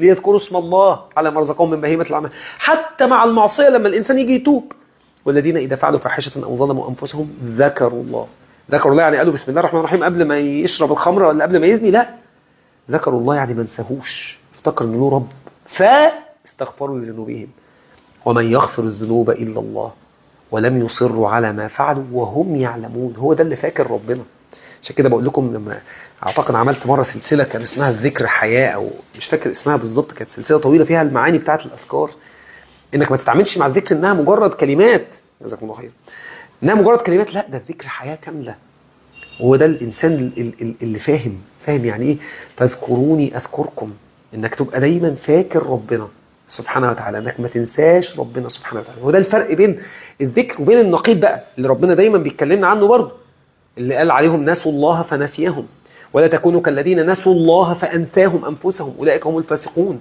ليذكروا اسم الله على ما رزقهم من بهيمة الأنعام حتى مع المعصية لما الإنسان يجي يتوب والذين إذا فعلوا فاحشة أو ظلموا أنفسهم ذكروا الله ذكروا الله يعني قالوا بسم الله الرحمن الرحيم قبل ما يشرب الخمر ولا قبل ما يزني لا ذكروا الله يعني ما انساهوش افتكر انه له رب فاستغفروا لذنوبهم ومن يغفر الذنوب إلا الله ولم يصروا على ما فعلوا وهم يعلمون هو ده اللي فاكر ربنا عشان كده بقول لكم لما اعتقد عملت مره سلسله كان اسمها الذكر حياه او مش فاكر اسمها بالظبط كانت سلسله طويله فيها المعاني بتاعه الاذكار انك ما تتعاملش مع الذكر انها مجرد كلمات جزاكم الله خير انها مجرد كلمات لا ده الذكر حياه كامله هو ده الانسان ال- ال- اللي فاهم فاهم يعني ايه تذكروني اذكركم انك تبقى دايما فاكر ربنا سبحانه وتعالى انك ما تنساش ربنا سبحانه وتعالى وده الفرق بين الذكر وبين النقيض بقى اللي ربنا دايما بيتكلمنا عنه برضه اللي قال عليهم نسوا الله فنسيهم ولا تكونوا كالذين نسوا الله فأنساهم أنفسهم أولئك هم الفاسقون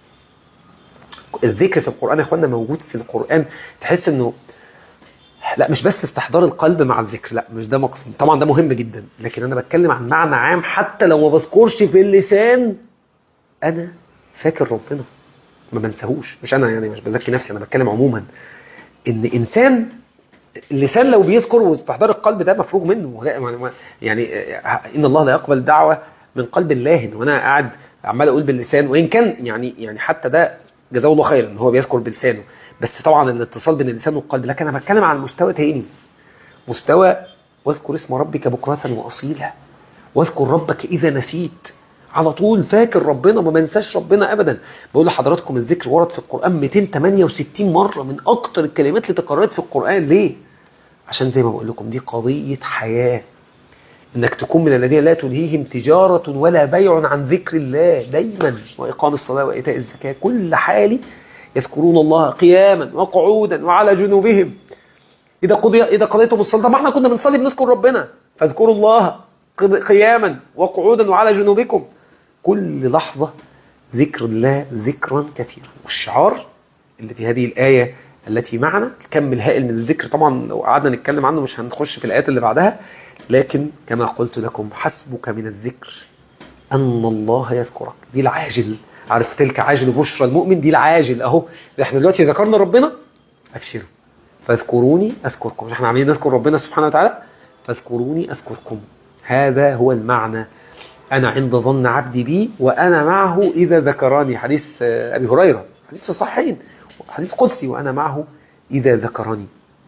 الذكر في القرآن يا اخوانا موجود في القرآن تحس انه لا مش بس استحضار القلب مع الذكر لا مش ده مقصد طبعا ده مهم جدا لكن انا بتكلم عن معنى عام حتى لو ما بذكرش في اللسان انا فاكر ربنا ما بنساهوش مش انا يعني مش بزكي نفسي انا بتكلم عموما ان انسان اللسان لو بيذكر واستحضار القلب ده مفروغ منه لا- يعني ان الله لا يقبل دعوه من قلب لاهن وانا قاعد عمال اقول باللسان وان كان يعني يعني حتى ده جزاه الله خيرا ان هو بيذكر بلسانه بس طبعا الاتصال بين اللسان والقلب لكن انا بتكلم عن مستوى تاني مستوى واذكر اسم ربك بكرة واصيلا واذكر ربك اذا نسيت على طول فاكر ربنا ما بنساش ربنا ابدا بقول لحضراتكم الذكر ورد في القران 268 مره من اكتر الكلمات اللي تكررت في القران ليه عشان زي ما بقول لكم دي قضيه حياه انك تكون من الذين لا تلهيهم تجاره ولا بيع عن ذكر الله دايما واقام الصلاه وايتاء الزكاه كل حال يذكرون الله قياما وقعودا وعلى جنوبهم اذا قضي اذا قضيتم الصلاه ما احنا كنا بنصلي بنذكر ربنا فاذكروا الله قياما وقعودا وعلى جنوبكم كل لحظة ذكر الله ذكرا كثيرا والشعار اللي في هذه الآية التي معنا الكم الهائل من الذكر طبعا لو قعدنا نتكلم عنه مش هنخش في الآيات اللي بعدها لكن كما قلت لكم حسبك من الذكر أن الله يذكرك دي العاجل عارف تلك عاجل بشرى المؤمن دي العاجل أهو احنا دلوقتي ذكرنا ربنا أبشروا فاذكروني أذكركم مش احنا عاملين نذكر ربنا سبحانه وتعالى فاذكروني أذكركم هذا هو المعنى أنا عند ظن عبدي بي وأنا معه إذا ذكراني حديث آه، أبي هريرة حديث في الصحيحين حديث قدسي وأنا معه إذا ذكرني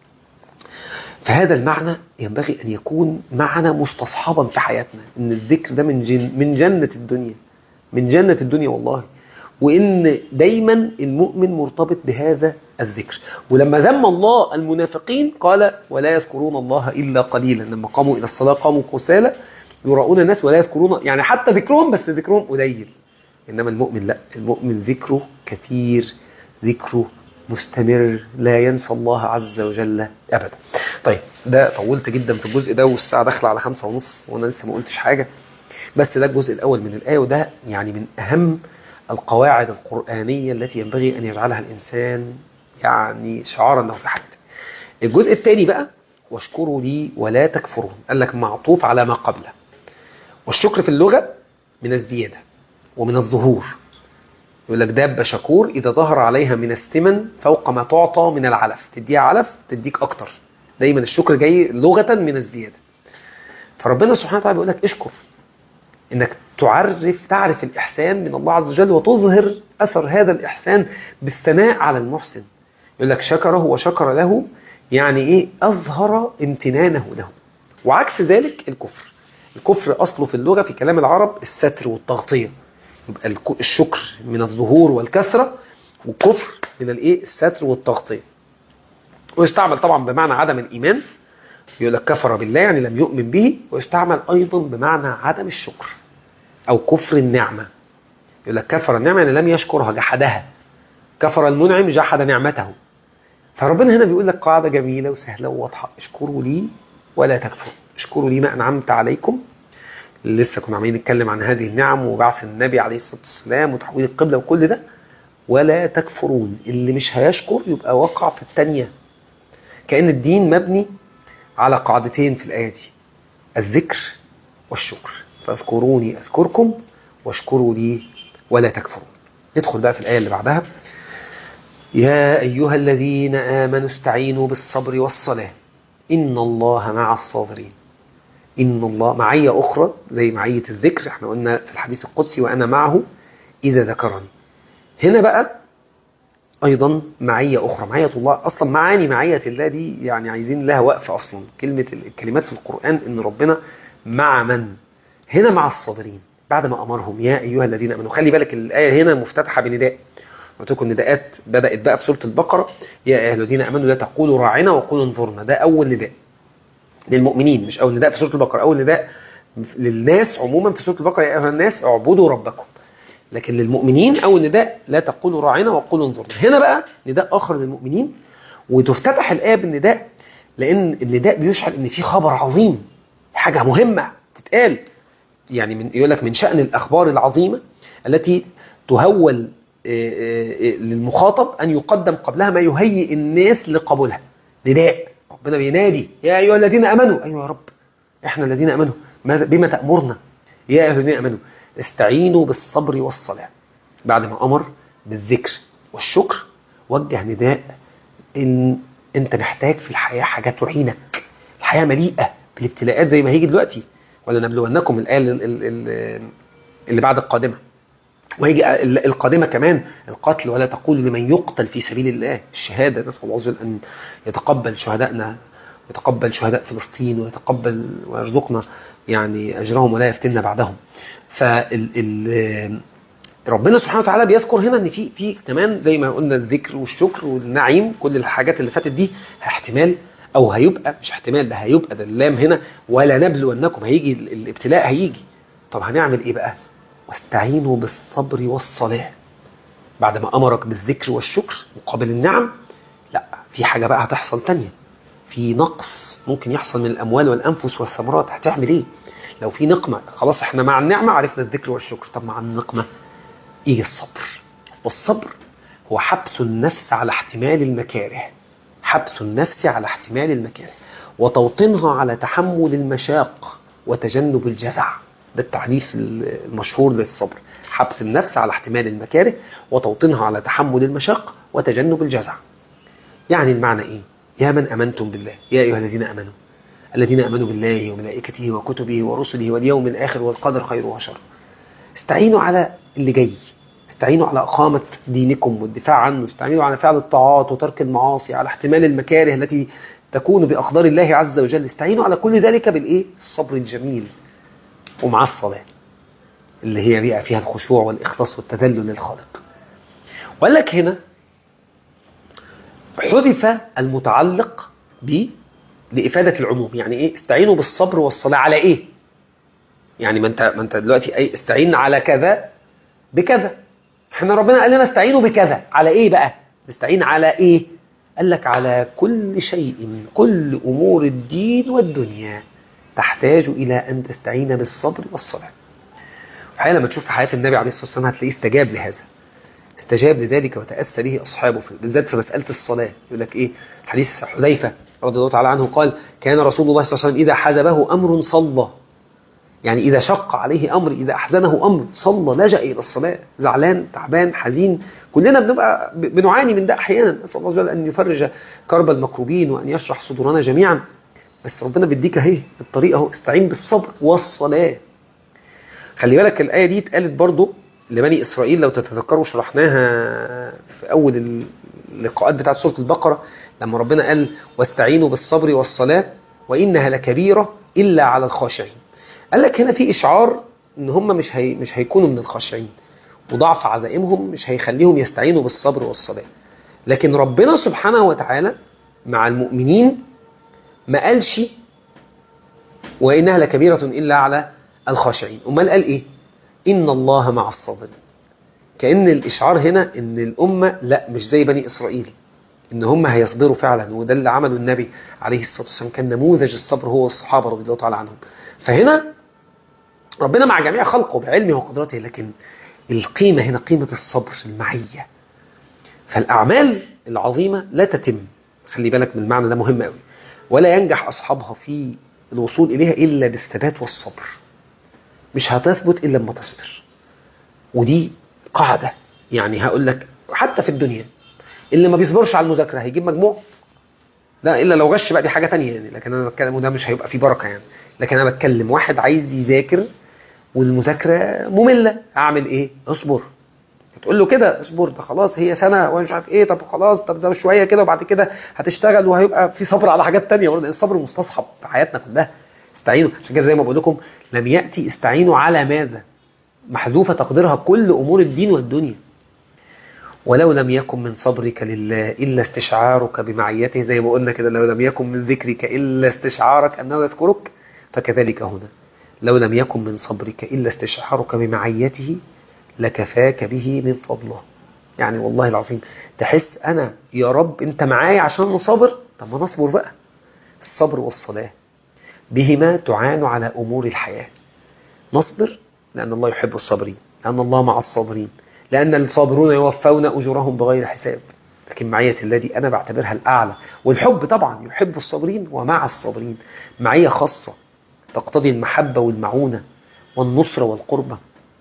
فهذا المعنى ينبغي أن يكون معنا مستصحبا في حياتنا إن الذكر ده من جن من جنة الدنيا من جنة الدنيا والله وإن دايما المؤمن مرتبط بهذا الذكر ولما ذم الله المنافقين قال ولا يذكرون الله إلا قليلا لما قاموا إلى الصلاة قاموا كسالى يراؤون الناس ولا يذكرون يعني حتى ذكرهم بس ذكرهم قليل إنما المؤمن لا المؤمن ذكره كثير ذكره مستمر لا ينسى الله عز وجل أبدا طيب ده طولت جدا في الجزء ده والساعة داخلة على خمسة ونص وأنا لسه ما قلتش حاجة بس ده الجزء الأول من الآية وده يعني من أهم القواعد القرآنية التي ينبغي أن يجعلها الإنسان يعني شعارا له في حياته الجزء الثاني بقى واشكروا لي ولا تكفرون قال لك معطوف على ما قبله والشكر في اللغة من الزيادة ومن الظهور يقول لك دابة شكور إذا ظهر عليها من الثمن فوق ما تعطى من العلف تديها علف تديك أكتر دايما الشكر جاي لغة من الزيادة فربنا سبحانه وتعالى بيقول لك اشكر انك تعرف تعرف الإحسان من الله عز وجل وتظهر أثر هذا الإحسان بالثناء على المحسن يقول لك شكره وشكر له يعني إيه أظهر امتنانه له وعكس ذلك الكفر الكفر أصله في اللغة في كلام العرب الستر والتغطية يبقى الك- الشكر من الظهور والكثرة والكفر من الايه الستر والتغطية ويستعمل طبعا بمعنى عدم الإيمان يقول لك كفر بالله يعني لم يؤمن به ويستعمل أيضا بمعنى عدم الشكر أو كفر النعمة يقول لك كفر النعمة يعني لم يشكرها جحدها كفر المنعم جحد نعمته فربنا هنا بيقول لك قاعدة جميلة وسهلة وواضحة اشكروا لي ولا تكفروا اشكروا لي ما أنعمت عليكم لسه كنا عمالين نتكلم عن هذه النعم وبعث النبي عليه الصلاة والسلام وتحويل القبلة وكل ده ولا تكفرون اللي مش هيشكر يبقى وقع في الثانية كأن الدين مبني على قاعدتين في الآية دي الذكر والشكر فاذكروني أذكركم واشكروا لي ولا تكفرون ندخل بقى في الآية اللي بعدها يا أيها الذين آمنوا استعينوا بالصبر والصلاة إن الله مع الصابرين إن الله معية أخرى زي معية الذكر احنا قلنا في الحديث القدسي وأنا معه إذا ذكرني هنا بقى أيضا معية أخرى معية الله أصلا معاني معية الله دي يعني عايزين لها وقف أصلا كلمة الكلمات في القرآن إن ربنا مع من هنا مع الصابرين بعد ما أمرهم يا أيها الذين أمنوا خلي بالك الآية هنا مفتتحة بنداء قلت لكم نداءات بدأت بقى في سورة البقرة يا أيها الذين أمنوا لا تقولوا راعنا وقولوا انظرنا ده أول نداء للمؤمنين مش أول نداء في سورة البقرة أول نداء للناس عموما في سورة البقرة يا أيها الناس اعبدوا ربكم لكن للمؤمنين أول نداء لا تقولوا راعنا وقولوا انظرنا هنا بقى نداء آخر للمؤمنين وتفتتح الآية بالنداء لأن النداء بيشعر إن في خبر عظيم حاجة مهمة تتقال يعني من يقول لك من شأن الأخبار العظيمة التي تهول للمخاطب أن يقدم قبلها ما يهيئ الناس لقبولها نداء ربنا بينادي يا أيها الذين أمنوا أيوة يا رب إحنا الذين أمنوا بما تأمرنا يا أيها الذين أمنوا استعينوا بالصبر والصلاة بعد ما أمر بالذكر والشكر وجه نداء إن أنت محتاج في الحياة حاجات تعينك الحياة مليئة بالابتلاءات زي ما هيجي دلوقتي ولا نبلونكم الآية اللي بعد القادمة ويجي القادمة كمان القتل ولا تقولوا لمن يقتل في سبيل الله الشهادة نسأل الله عز وجل أن يتقبل شهدائنا ويتقبل شهداء فلسطين ويتقبل ويرزقنا يعني أجرهم ولا يفتنا بعدهم فال ربنا سبحانه وتعالى بيذكر هنا ان في في كمان زي ما قلنا الذكر والشكر والنعيم كل الحاجات اللي فاتت دي احتمال او هيبقى مش احتمال ده هيبقى ده اللام هنا ولا نبلونكم هيجي الابتلاء هيجي طب هنعمل ايه بقى واستعينوا بالصبر والصلاة بعد ما أمرك بالذكر والشكر مقابل النعم لا في حاجة بقى هتحصل تانية في نقص ممكن يحصل من الأموال والأنفس والثمرات هتعمل إيه لو في نقمة خلاص احنا مع النعمة عرفنا الذكر والشكر طب مع النقمة يجي الصبر والصبر هو حبس النفس على احتمال المكاره حبس النفس على احتمال المكاره وتوطينها على تحمل المشاق وتجنب الجزع ده التعريف المشهور للصبر حبس النفس على احتمال المكاره وتوطينها على تحمل المشاق وتجنب الجزع يعني المعنى ايه يا من امنتم بالله يا ايها الذين امنوا الذين امنوا بالله وملائكته وكتبه ورسله واليوم الاخر والقدر خير وشر استعينوا على اللي جاي استعينوا على اقامه دينكم والدفاع عنه استعينوا على فعل الطاعات وترك المعاصي على احتمال المكاره التي تكون باقدار الله عز وجل استعينوا على كل ذلك بالايه الصبر الجميل ومع الصلاة اللي هي بقى فيها الخشوع والإخلاص والتذلل للخالق وقال لك هنا حذف المتعلق ب لإفادة العموم يعني إيه استعينوا بالصبر والصلاة على إيه يعني ما أنت, ما أنت دلوقتي أي استعين على كذا بكذا احنا ربنا قال لنا استعينوا بكذا على إيه بقى نستعين على إيه قال لك على كل شيء كل أمور الدين والدنيا تحتاج إلى أن تستعين بالصبر والصلاة الحقيقة لما تشوف في حياة النبي عليه الصلاة والسلام هتلاقيه استجاب لهذا استجاب لذلك وتأسى به أصحابه بالذات في مسألة الصلاة يقول لك إيه حديث حذيفة رضي الله تعالى عنه قال كان رسول الله صلى الله عليه وسلم إذا حزبه أمر صلى يعني إذا شق عليه أمر إذا أحزنه أمر صلى لجأ إلى الصلاة زعلان تعبان حزين كلنا بنبقى بنعاني من ده أحيانا نسأل الله عز وجل أن يفرج كرب المكروبين وأن يشرح صدورنا جميعا بس ربنا بيديك اهي الطريقه اهو استعين بالصبر والصلاه خلي بالك الايه دي اتقالت برضو لبني اسرائيل لو تتذكروا شرحناها في اول اللقاءات بتاعت سوره البقره لما ربنا قال واستعينوا بالصبر والصلاه وانها لكبيره الا على الخاشعين قال لك هنا في اشعار ان هم مش هي مش هيكونوا من الخاشعين وضعف عزائمهم مش هيخليهم يستعينوا بالصبر والصلاه لكن ربنا سبحانه وتعالى مع المؤمنين ما قالش وإنها لكبيرة إلا على الخاشعين أمال قال إيه إن الله مع الصابرين كأن الإشعار هنا إن الأمة لا مش زي بني إسرائيل إن هم هيصبروا فعلا وده اللي عمله النبي عليه الصلاة والسلام كان نموذج الصبر هو والصحابة رضي الله تعالى عنهم فهنا ربنا مع جميع خلقه بعلمه وقدرته لكن القيمة هنا قيمة الصبر المعية فالأعمال العظيمة لا تتم خلي بالك من المعنى ده مهم قوي ولا ينجح أصحابها في الوصول إليها إلا بالثبات والصبر مش هتثبت إلا لما تصبر ودي قاعدة يعني هقول لك حتى في الدنيا اللي ما بيصبرش على المذاكره هيجيب مجموع لا الا لو غش بقى دي حاجه تانية يعني لكن انا بتكلم وده مش هيبقى فيه بركه يعني لكن انا بتكلم واحد عايز يذاكر والمذاكره ممله اعمل ايه اصبر تقول له كده اصبر ده خلاص هي سنه وانا مش عارف ايه طب خلاص طب ده شويه كده وبعد كده هتشتغل وهيبقى في صبر على حاجات تانية برضه الصبر مستصحب في حياتنا كلها استعينوا عشان كده زي ما بقول لكم لم ياتي استعينوا على ماذا محذوفه تقديرها كل امور الدين والدنيا ولو لم يكن من صبرك لله إلا استشعارك بمعيته زي ما قلنا كده لو لم يكن من ذكرك إلا استشعارك أنه يذكرك فكذلك هنا لو لم يكن من صبرك إلا استشعارك بمعيته لكفاك به من فضله يعني والله العظيم تحس أنا يا رب أنت معايا عشان نصبر طب ما نصبر بقى الصبر والصلاة بهما تعان على أمور الحياة نصبر لأن الله يحب الصابرين لأن الله مع الصابرين لأن الصابرون يوفون أجورهم بغير حساب لكن معية الله دي أنا بعتبرها الأعلى والحب طبعا يحب الصابرين ومع الصابرين معية خاصة تقتضي المحبة والمعونة والنصرة والقربة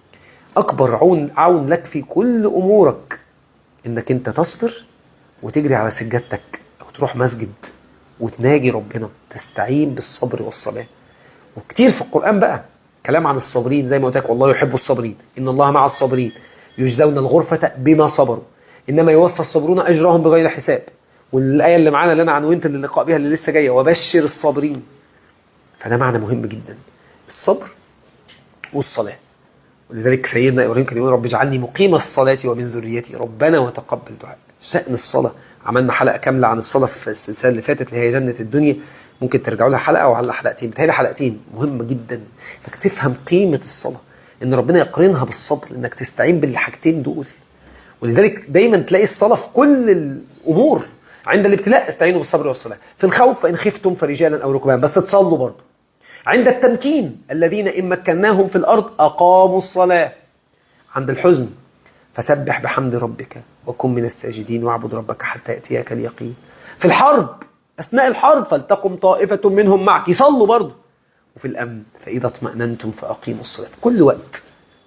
أكبر عون عون لك في كل أمورك إنك أنت تصبر وتجري على سجادتك أو تروح مسجد وتناجي ربنا تستعين بالصبر والصلاة وكتير في القرآن بقى كلام عن الصابرين زي ما قلت لك والله يحب الصابرين إن الله مع الصابرين يجزون الغرفة بما صبروا إنما يوفى الصابرون أجرهم بغير حساب والآية اللي معانا اللي أنا عنونت للقاء بها اللي لسه جاية وبشر الصابرين فده معنى مهم جدا الصبر والصلاة ولذلك سيدنا إبراهيم كان يقول رب اجعلني مقيم الصلاة ومن ذريتي ربنا وتقبل دعاء شأن الصلاة عملنا حلقة كاملة عن الصلاة في السلسلة اللي فاتت اللي هي جنة الدنيا ممكن ترجعوا لها حلقة أو على حلقتين بتهيألي حلقتين مهمة جدا إنك تفهم قيمة الصلاة إن ربنا يقرنها بالصبر إنك تستعين بالحاجتين دول ولذلك دايما تلاقي الصلاة في كل الأمور عند الابتلاء استعينوا بالصبر والصلاة في الخوف فإن خفتم فرجالا أو ركبان بس تصلوا برضه عند التمكين الذين إن مكناهم في الأرض أقاموا الصلاة عند الحزن فسبح بحمد ربك وكن من الساجدين واعبد ربك حتى يأتيك اليقين في الحرب أثناء الحرب فلتقم طائفة منهم معك يصلوا برضه وفي الأمن فإذا اطمأننتم فأقيموا الصلاة في كل وقت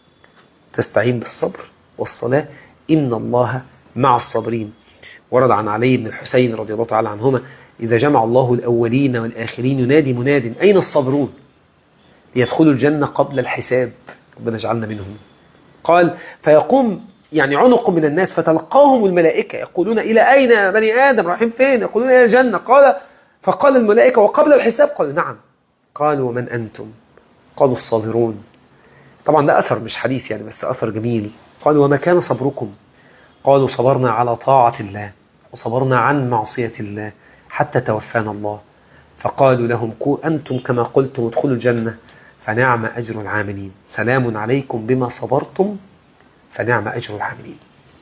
تستعين بالصبر والصلاة إن الله مع الصابرين ورد عن علي بن الحسين رضي الله تعالى عنهما إذا جمع الله الأولين والآخرين ينادي مناد أين الصابرون ليدخلوا الجنة قبل الحساب ربنا اجعلنا منهم قال فيقوم يعني عنق من الناس فتلقاهم الملائكة يقولون إلى أين يا بني آدم رايحين فين يقولون إلى الجنة قال فقال الملائكة وقبل الحساب قالوا نعم قالوا ومن أنتم قالوا الصابرون طبعا ده أثر مش حديث يعني بس أثر جميل قالوا وما كان صبركم قالوا صبرنا على طاعة الله وصبرنا عن معصية الله حتى توفانا الله فقالوا لهم أنتم كما قلتم ادخلوا الجنة فنعم أجر العاملين سلام عليكم بما صبرتم فنعم أجر العاملين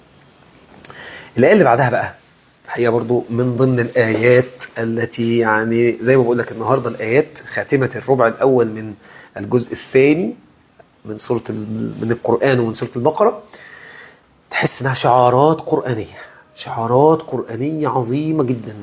الآية اللي بعدها بقى هي برضو من ضمن الآيات التي يعني زي ما بقول لك النهاردة الآيات خاتمة الربع الأول من الجزء الثاني من سورة من القرآن ومن سورة البقرة تحس انها شعارات قرآنية شعارات قرآنية عظيمة جدا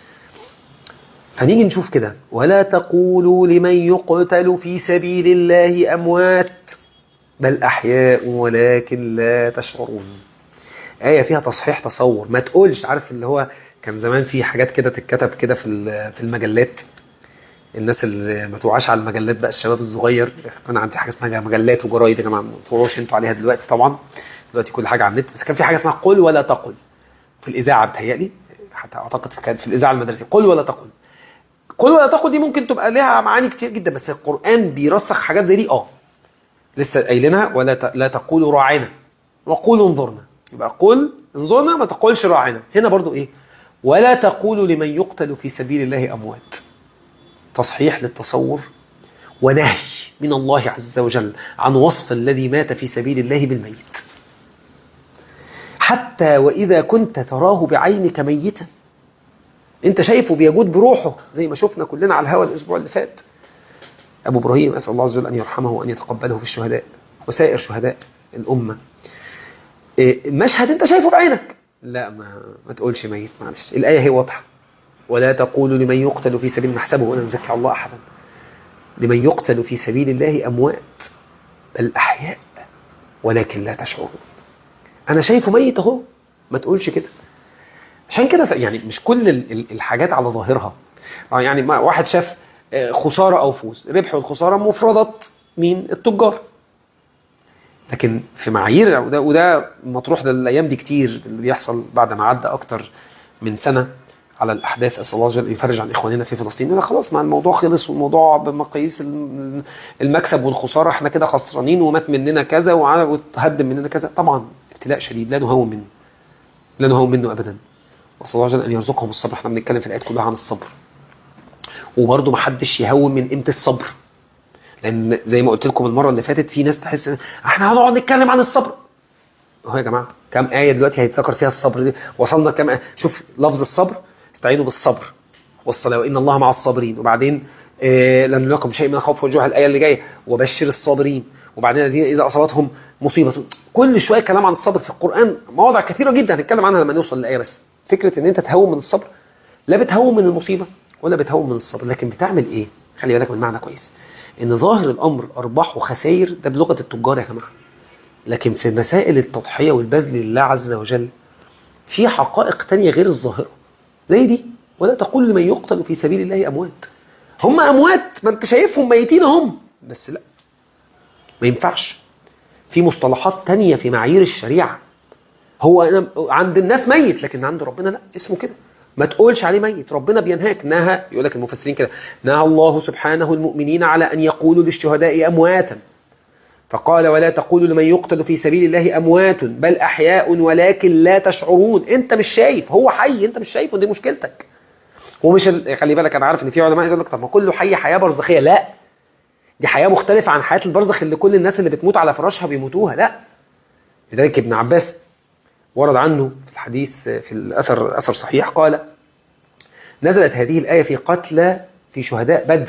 فنيجي نشوف كده ولا تقولوا لمن يقتل في سبيل الله أموات بل أحياء ولكن لا تشعرون آية فيها تصحيح تصور ما تقولش عارف اللي هو كان زمان في حاجات كده تتكتب كده في في المجلات الناس اللي ما توعاش على المجلات بقى الشباب الصغير كان عندي حاجه اسمها مجلات وجرايد يا جماعه ما تروحوش انتوا عليها دلوقتي طبعا دلوقتي كل حاجه على النت بس كان في حاجه اسمها قل ولا تقل في الاذاعه بتهيألي حتى اعتقد كانت في الاذاعه المدرسيه قل ولا تقل قل ولا تقل دي ممكن تبقى لها معاني كتير جدا بس القران بيرسخ حاجات زي دي اه لسه قايلينها ولا ت... لا تقولوا راعنا وقولوا انظرنا يبقى قل انظرنا ما تقولش راعنا هنا برضو ايه ولا تقولوا لمن يقتل في سبيل الله اموات تصحيح للتصور ونهي من الله عز وجل عن وصف الذي مات في سبيل الله بالميت حتى وإذا كنت تراه بعينك ميتا انت شايفه بيجود بروحه زي ما شفنا كلنا على الهوى الأسبوع اللي فات أبو إبراهيم أسأل الله عز وجل أن يرحمه وأن يتقبله في الشهداء وسائر شهداء الأمة مشهد انت شايفه بعينك لا ما, ما تقولش ميت معلش الآية هي واضحة ولا تقولوا لمن يقتل في سبيل نحسبه ولا نزكي الله أحدا لمن يقتل في سبيل الله أموات بل أحياء ولكن لا تشعرون انا شايفه ميت اهو ما تقولش كده عشان كده يعني مش كل ال- ال- الحاجات على ظاهرها آه يعني ما واحد شاف آه، خساره او فوز ربح والخساره مفردات مين التجار لكن في معايير وده, وده مطروح ده الايام دي كتير اللي بيحصل بعد ما عدى اكتر من سنه على الاحداث اسال الله جل يفرج عن اخواننا في فلسطين يقول لك خلاص ما الموضوع خلص والموضوع بمقاييس ال- المكسب والخساره احنا كده خسرانين ومات مننا كذا وع- واتهدم مننا كذا طبعا ابتلاء شديد لا نهون منه لا نهون منه ابدا واسال الله جل ان يرزقهم الصبر احنا بنتكلم في الايات كلها عن الصبر وبرضه ما حدش يهون من قيمه الصبر لان زي ما قلت لكم المره اللي فاتت في ناس تحس إن احنا هنقعد نتكلم عن الصبر اهو يا جماعه كم ايه دلوقتي هيتذكر فيها الصبر دي وصلنا كم آية. شوف لفظ الصبر استعينوا بالصبر والصلاه وان الله مع الصابرين وبعدين آه لن نلاقم شيء من الخوف والجوع الايه اللي جايه وبشر الصابرين وبعدين الذين اذا اصابتهم مصيبه كل شويه كلام عن الصبر في القران مواضع كثيره جدا هنتكلم عنها لما نوصل للايه بس فكره ان انت تهون من الصبر لا بتهون من المصيبه ولا بتهون من الصبر لكن بتعمل ايه خلي بالك من معنى كويس ان ظاهر الامر ارباح وخسائر ده بلغه التجار يا جماعه لكن في مسائل التضحيه والبذل لله عز وجل في حقائق تانية غير الظاهره زي دي ولا تقول لمن يقتل في سبيل الله اموات هم اموات ما انت شايفهم ميتين هم بس لا ما ينفعش في مصطلحات تانية في معايير الشريعه هو أنا عند الناس ميت لكن عند ربنا لا اسمه كده ما تقولش عليه ميت ربنا بينهاك نهى يقول لك المفسرين كده نهى الله سبحانه المؤمنين على أن يقولوا للشهداء أمواتا فقال ولا تقولوا لمن يقتل في سبيل الله أموات بل أحياء ولكن لا تشعرون أنت مش شايف هو حي أنت مش شايفه دي مشكلتك ومش ال... خلي بالك أنا عارف إن في علماء يقول لك طب ما كله حي حياة برزخية لا دي حياة مختلفة عن حياة البرزخ اللي كل الناس اللي بتموت على فراشها بيموتوها لا لذلك ابن عباس ورد عنه في الحديث في الأثر أثر صحيح قال نزلت هذه الآية في قتلى في شهداء بدر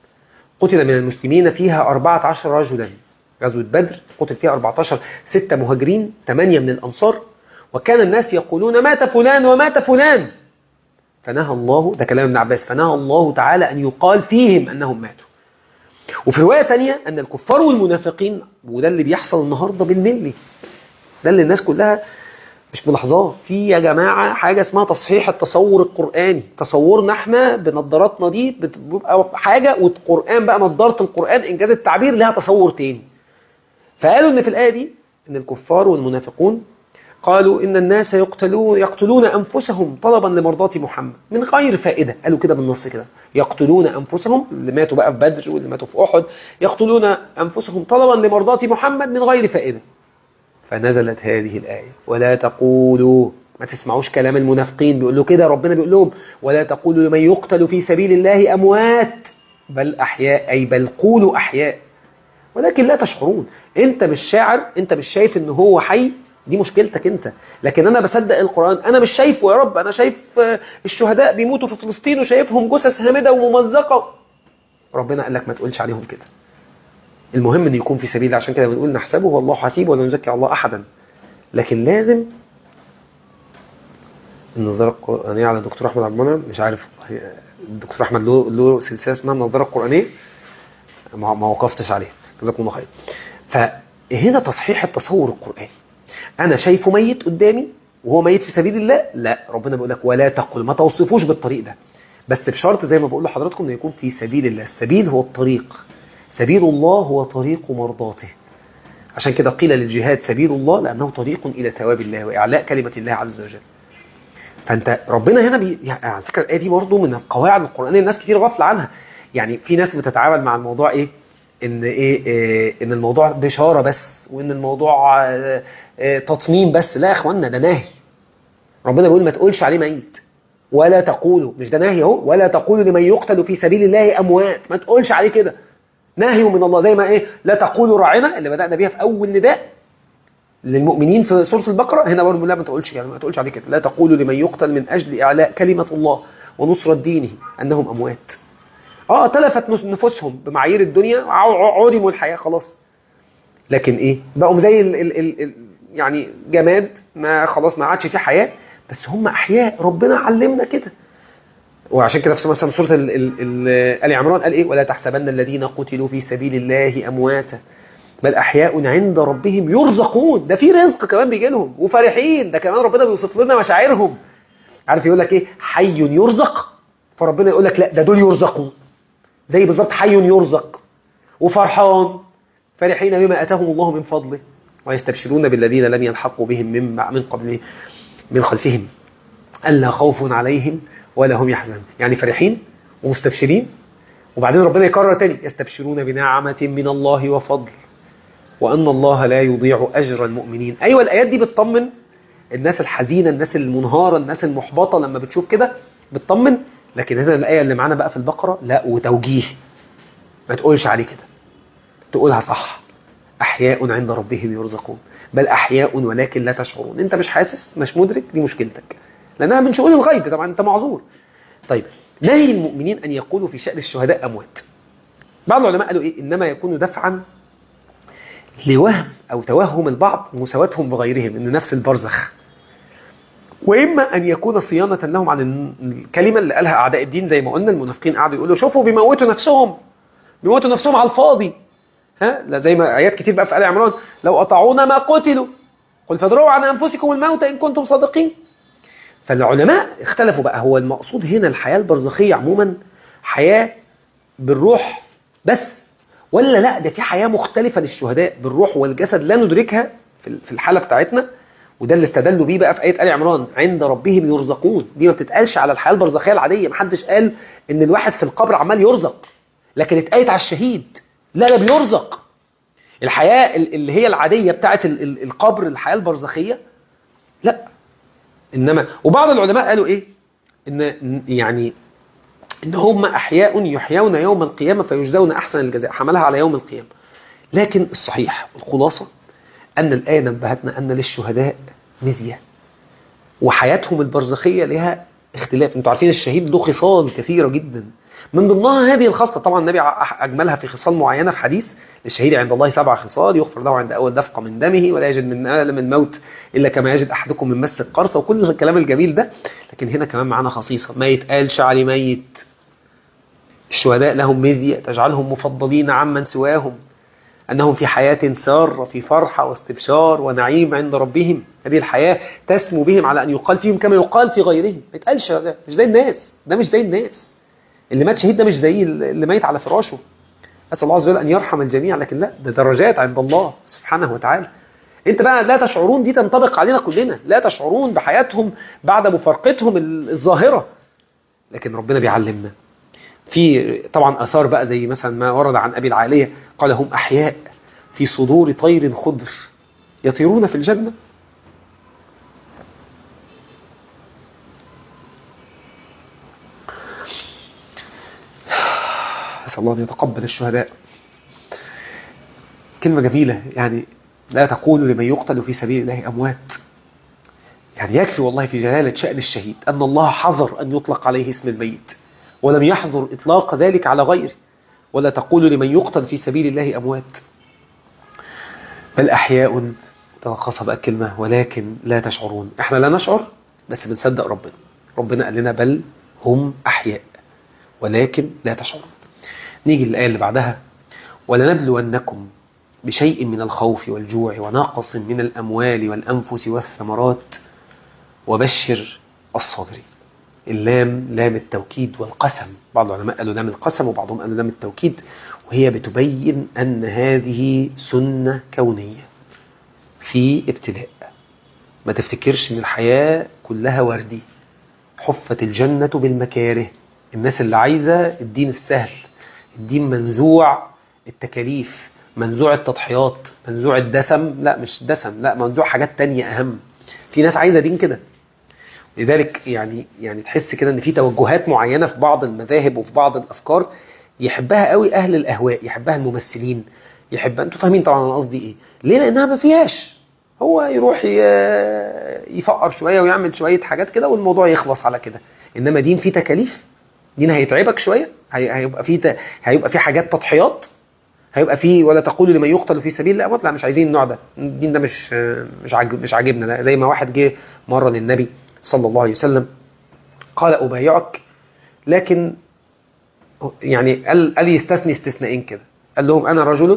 قتل من المسلمين فيها 14 رجلا غزوة بدر قتل فيها 14 ستة مهاجرين ثمانية من الأنصار وكان الناس يقولون مات فلان ومات فلان فنهى الله ده كلام ابن عباس فنهى الله تعالى أن يقال فيهم أنهم ماتوا وفي رواية تانية أن الكفار والمنافقين وده اللي بيحصل النهاردة بالملي ده اللي الناس كلها مش ملاحظاه في يا جماعة حاجة اسمها تصحيح التصور القرآني تصورنا احنا بنظاراتنا دي بتبقى حاجة والقرآن بقى نظارة القرآن إنجاز التعبير لها تصور تاني فقالوا ان في الآية دي ان الكفار والمنافقون قالوا ان الناس يقتلون يقتلون انفسهم طلبا لمرضاة محمد من غير فائدة قالوا كده بالنص كده يقتلون انفسهم اللي ماتوا بقى في بدر واللي ماتوا في احد يقتلون انفسهم طلبا لمرضاة محمد من غير فائدة فنزلت هذه الآية ولا تقولوا ما تسمعوش كلام المنافقين بيقولوا كده ربنا بيقول لهم ولا تقولوا لمن يقتل في سبيل الله أموات بل أحياء أي بل قولوا أحياء ولكن لا تشعرون انت مش شاعر انت مش شايف ان هو حي دي مشكلتك انت لكن انا بصدق القرآن انا مش شايفه يا رب انا شايف الشهداء بيموتوا في فلسطين وشايفهم جثث هامدة وممزقة ربنا قال لك ما تقولش عليهم كده المهم ان يكون في سبيل عشان كده بنقول نحسبه والله حسيب ولا نزكي الله احدا لكن لازم النظارة القرآنية على الدكتور أحمد عبد المنعم مش عارف الدكتور أحمد له له سلسلة اسمها النظارة القرآنية ما ما وقفتش عليها جزاكم الله خير فهنا تصحيح التصور القرآني أنا شايفه ميت قدامي وهو ميت في سبيل الله لا ربنا بيقول لك ولا تقل ما توصفوش بالطريق ده بس بشرط زي ما بقول لحضراتكم انه يكون في سبيل الله السبيل هو الطريق سبيل الله هو طريق مرضاته عشان كده قيل للجهاد سبيل الله لأنه طريق إلى ثواب الله وإعلاء كلمة الله عز وجل فأنت ربنا هنا بي... يعني على فكرة الآية دي برضه من القواعد القرآنية الناس كتير غافلة عنها يعني في ناس بتتعامل مع الموضوع إيه إن إيه, إيه إن الموضوع بشارة بس وإن الموضوع إيه إيه تطمين بس لا يا إخوانا ده ناهي ربنا بيقول ما تقولش عليه ميت ولا تقولوا مش ده ناهي اهو ولا تقولوا لمن يقتل في سبيل الله أموات ما تقولش عليه كده نهي من الله زي ما ايه لا تقولوا راعنا اللي بدأنا بيها في أول نداء للمؤمنين في سورة البقرة هنا برضه لا ما تقولش يعني ما تقولش عليه كده لا تقولوا لمن يقتل من أجل إعلاء كلمة الله ونصرة دينه أنهم أموات اه تلفت نفوسهم بمعايير الدنيا عرموا الحياة خلاص لكن ايه بقوا زي ال ال ال ال يعني جماد ما خلاص ما عادش فيه حياة بس هم أحياء ربنا علمنا كده وعشان كده في مثلا سورة ال ال ال آل عمران قال إيه ولا تحسبن الذين قتلوا في سبيل الله أمواتا بل أحياء عند ربهم يرزقون ده في رزق كمان بيجي لهم وفرحين ده كمان ربنا بيوصف لنا مشاعرهم عارف يقول لك ايه حي يرزق فربنا يقول لك لا ده دول يرزقون زي بالظبط حي يرزق وفرحان فرحين بما اتاهم الله من فضله ويستبشرون بالذين لم يلحقوا بهم من من قبل من خلفهم الا خوف عليهم ولا هم يحزنون يعني فرحين ومستبشرين وبعدين ربنا يكرر تاني يستبشرون بنعمة من الله وفضل وأن الله لا يضيع أجر المؤمنين أيوة الآيات دي بتطمن الناس الحزينة الناس المنهارة الناس المحبطة لما بتشوف كده بتطمن لكن هنا الآية اللي معانا بقى في البقرة لا وتوجيه ما تقولش عليه كده تقولها صح أحياء عند ربهم يرزقون بل أحياء ولكن لا تشعرون أنت مش حاسس مش مدرك دي مشكلتك لأنها من شؤون الغيب طبعا أنت معذور طيب نهي المؤمنين أن يقولوا في شأن الشهداء أموات بعض العلماء قالوا إيه إنما يكون دفعا لوهم أو توهم البعض مساواتهم بغيرهم إن نفس البرزخ وإما أن يكون صيانة لهم عن الكلمة اللي قالها أعداء الدين زي ما قلنا المنافقين قعدوا يقولوا شوفوا بيموتوا نفسهم بيموتوا نفسهم على الفاضي ها لا زي ما آيات كتير بقى في آل عمران لو أطاعونا ما قتلوا قل فادروا عن أنفسكم الموت إن كنتم صادقين فالعلماء اختلفوا بقى هو المقصود هنا الحياة البرزخية عموما حياة بالروح بس ولا لا ده في حياة مختلفة للشهداء بالروح والجسد لا ندركها في الحالة بتاعتنا وده اللي استدلوا بيه بقى في آية آل عمران عند ربهم يرزقون دي ما بتتقالش على الحياة البرزخية العادية محدش قال ان الواحد في القبر عمال يرزق لكن اتقالت على الشهيد لا ده بيرزق الحياة اللي هي العادية بتاعت القبر الحياة البرزخية لا انما وبعض العلماء قالوا ايه ان يعني ان هم احياء يحيون يوم القيامة فيجزون احسن الجزاء حملها على يوم القيامة لكن الصحيح الخلاصة ان الآية نبهتنا ان للشهداء مزية وحياتهم البرزخية لها اختلاف انتوا عارفين الشهيد له خصال كثيرة جدا من ضمنها هذه الخاصة طبعا النبي أجملها في خصال معينة في حديث الشهيد عند الله سبع خصال يغفر له عند أول دفقة من دمه ولا يجد من ألم الموت إلا كما يجد أحدكم من مس القرصة وكل الكلام الجميل ده لكن هنا كمان معانا خصيصة ما يتقالش عليه ميت الشهداء لهم مزية تجعلهم مفضلين عمن سواهم أنهم في حياة سارة في فرحة واستبشار ونعيم عند ربهم هذه الحياة تسمو بهم على أن يقال فيهم كما يقال في غيرهم ما يتقالش ده مش زي الناس ده مش زي الناس اللي مات شهيد ده مش زي اللي ميت على فراشه أسأل الله عز وجل أن يرحم الجميع لكن لا ده درجات عند الله سبحانه وتعالى انت بقى لا تشعرون دي تنطبق علينا كلنا لا تشعرون بحياتهم بعد مفارقتهم الظاهرة لكن ربنا بيعلمنا في طبعا أثار بقى زي مثلا ما ورد عن أبي العالية قال هم أحياء في صدور طير خضر يطيرون في الجنة أسأل الله أن يتقبل الشهداء كلمة جميلة يعني لا تقول لمن يقتل في سبيل الله أموات يعني يكفي والله في جلالة شأن الشهيد أن الله حظر أن يطلق عليه اسم الميت ولم يحظر إطلاق ذلك على غيره ولا تقول لمن يقتل في سبيل الله أموات بل أحياء تنقصها بقى الكلمة ولكن لا تشعرون احنا لا نشعر بس بنصدق ربنا ربنا قال لنا بل هم أحياء ولكن لا تشعرون نيجي للآية اللي بعدها ولنبلونكم بشيء من الخوف والجوع وناقص من الأموال والأنفس والثمرات وبشر الصابرين اللام لام التوكيد والقسم بعض العلماء قالوا لام القسم وبعضهم قالوا لام التوكيد وهي بتبين أن هذه سنة كونية في ابتلاء ما تفتكرش ان الحياة كلها وردي حفت الجنة بالمكاره الناس اللي عايزة الدين السهل الدين منزوع التكاليف منزوع التضحيات منزوع الدسم لا مش دسم لا منزوع حاجات تانية أهم في ناس عايزة دين كده لذلك يعني يعني تحس كده ان في توجهات معينة في بعض المذاهب وفي بعض الأفكار يحبها قوي أهل الأهواء يحبها الممثلين يحب انتوا فاهمين طبعا انا قصدي ايه ليه لانها ما فيهاش هو يروح يفقر شوية ويعمل شوية حاجات كده والموضوع يخلص على كده انما دين فيه تكاليف دين هيتعبك شوية هيبقى فيه هيبقى فيه حاجات تضحيات هيبقى فيه ولا تقولوا لمن يقتل في سبيل الله لا مش عايزين النوع ده الدين ده مش مش عاجب مش عاجبنا ده زي ما واحد جه مره للنبي صلى الله عليه وسلم قال ابايعك لكن يعني قال قال يستثني استثنائين كده قال لهم انا رجل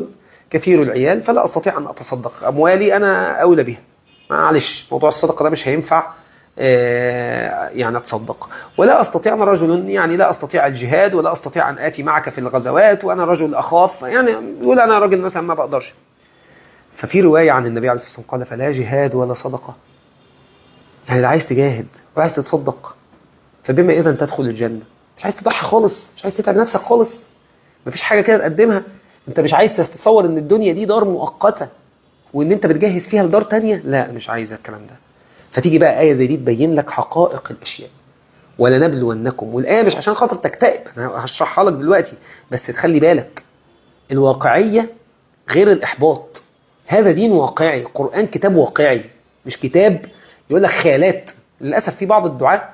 كثير العيال فلا استطيع ان اتصدق اموالي انا اولى بها معلش موضوع الصدقه ده مش هينفع آه، يعني اتصدق ولا استطيع انا رجل يعني لا استطيع الجهاد ولا استطيع ان اتي معك في الغزوات وانا رجل اخاف يعني يقول انا راجل مثلا ما بقدرش ففي روايه عن النبي عليه الصلاه والسلام قال فلا جهاد ولا صدقه يعني لا عايز تجاهد ولا عايز تتصدق فبما اذا تدخل الجنه مش عايز تضحي خالص مش عايز تتعب نفسك خالص مفيش حاجه كده تقدمها انت مش عايز تتصور ان الدنيا دي دار مؤقته وان انت بتجهز فيها لدار تانية لا مش عايز الكلام ده فتيجي بقى آية زي دي تبين لك حقائق الأشياء ولنبلونكم والآية مش عشان خاطر تكتئب أنا هشرحها لك دلوقتي بس تخلي بالك الواقعية غير الإحباط هذا دين واقعي القرآن كتاب واقعي مش كتاب يقول لك خيالات للأسف في بعض الدعاء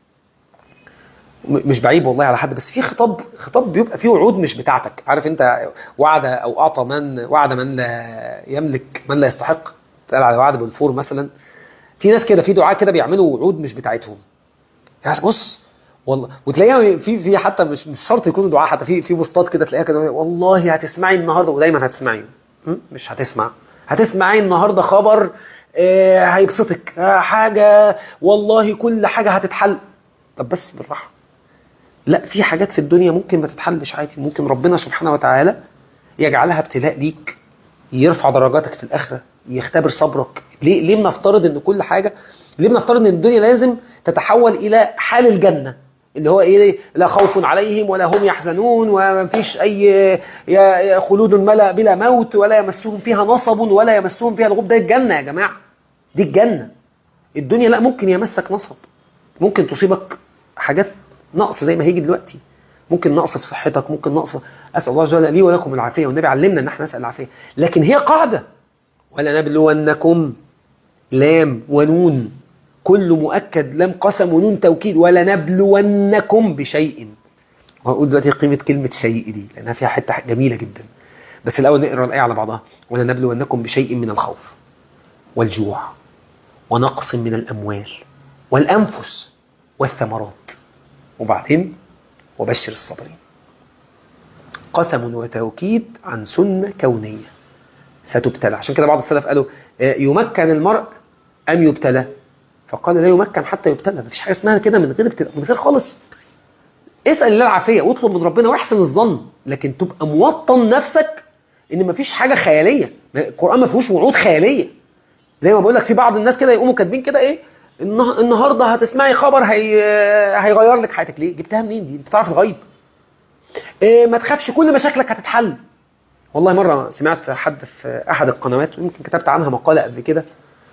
م- مش بعيب والله على حد بس في خطاب خطاب بيبقى فيه وعود مش بتاعتك عارف انت وعد او اعطى من وعد من لا يملك من لا يستحق قال على وعد بالفور مثلا في ناس كده في دعاء كده بيعملوا وعود مش بتاعتهم يعني بص والله وتلاقيها في في حتى مش مش شرط يكونوا دعاء حتى في في بوستات كده تلاقيها كده والله هتسمعي النهارده ودايما هتسمعي م? مش هتسمع هتسمعي النهارده خبر آه، هيبسطك آه، حاجه والله كل حاجه هتتحل طب بس بالراحه لا في حاجات في الدنيا ممكن ما تتحلش عادي ممكن ربنا سبحانه وتعالى يجعلها ابتلاء ليك يرفع درجاتك في الآخرة يختبر صبرك ليه ليه بنفترض ان كل حاجة ليه بنفترض ان الدنيا لازم تتحول الى حال الجنة اللي هو ايه لا خوف عليهم ولا هم يحزنون وما فيش اي يا- خلود ملا بلا موت ولا يمسهم فيها نصب ولا يمسهم فيها لغوب ده الجنة يا جماعة دي الجنة الدنيا لا ممكن يمسك نصب ممكن تصيبك حاجات نقص زي ما هيجي دلوقتي ممكن نقص في صحتك ممكن نقص اسال الله جل لي ولكم العافيه والنبي علمنا ان احنا نسال العافيه لكن هي قاعده ولنبلونكم لام ونون كل مؤكد لام قسم ونون توكيد ولنبلونكم بشيء وهقول دلوقتي قيمه كلمه شيء دي لانها فيها حته جميله جدا بس الاول نقرا الايه على بعضها ولنبلونكم بشيء من الخوف والجوع ونقص من الاموال والانفس والثمرات وبعدين وبشر الصابرين قسم وتوكيد عن سنة كونية ستبتلى عشان كده بعض السلف قالوا آه، يمكن المرء أم يبتلى فقال لا يمكن حتى يبتلى مفيش حاجة اسمها كده من غير ابتلاء من غير خالص اسأل الله العافية واطلب من ربنا واحسن الظن لكن تبقى موطن نفسك ان مفيش حاجة خيالية القرآن ما فيهوش وعود خيالية زي ما بقول لك في بعض الناس كده يقوموا كاتبين كده ايه النه- النهارده هتسمعي خبر هي هيغير لك حياتك ليه جبتها منين دي انت بتعرف الغيب إيه ما تخافش كل مشاكلك هتتحل والله مرة سمعت حد في أحد القنوات ويمكن كتبت عنها مقالة قبل كده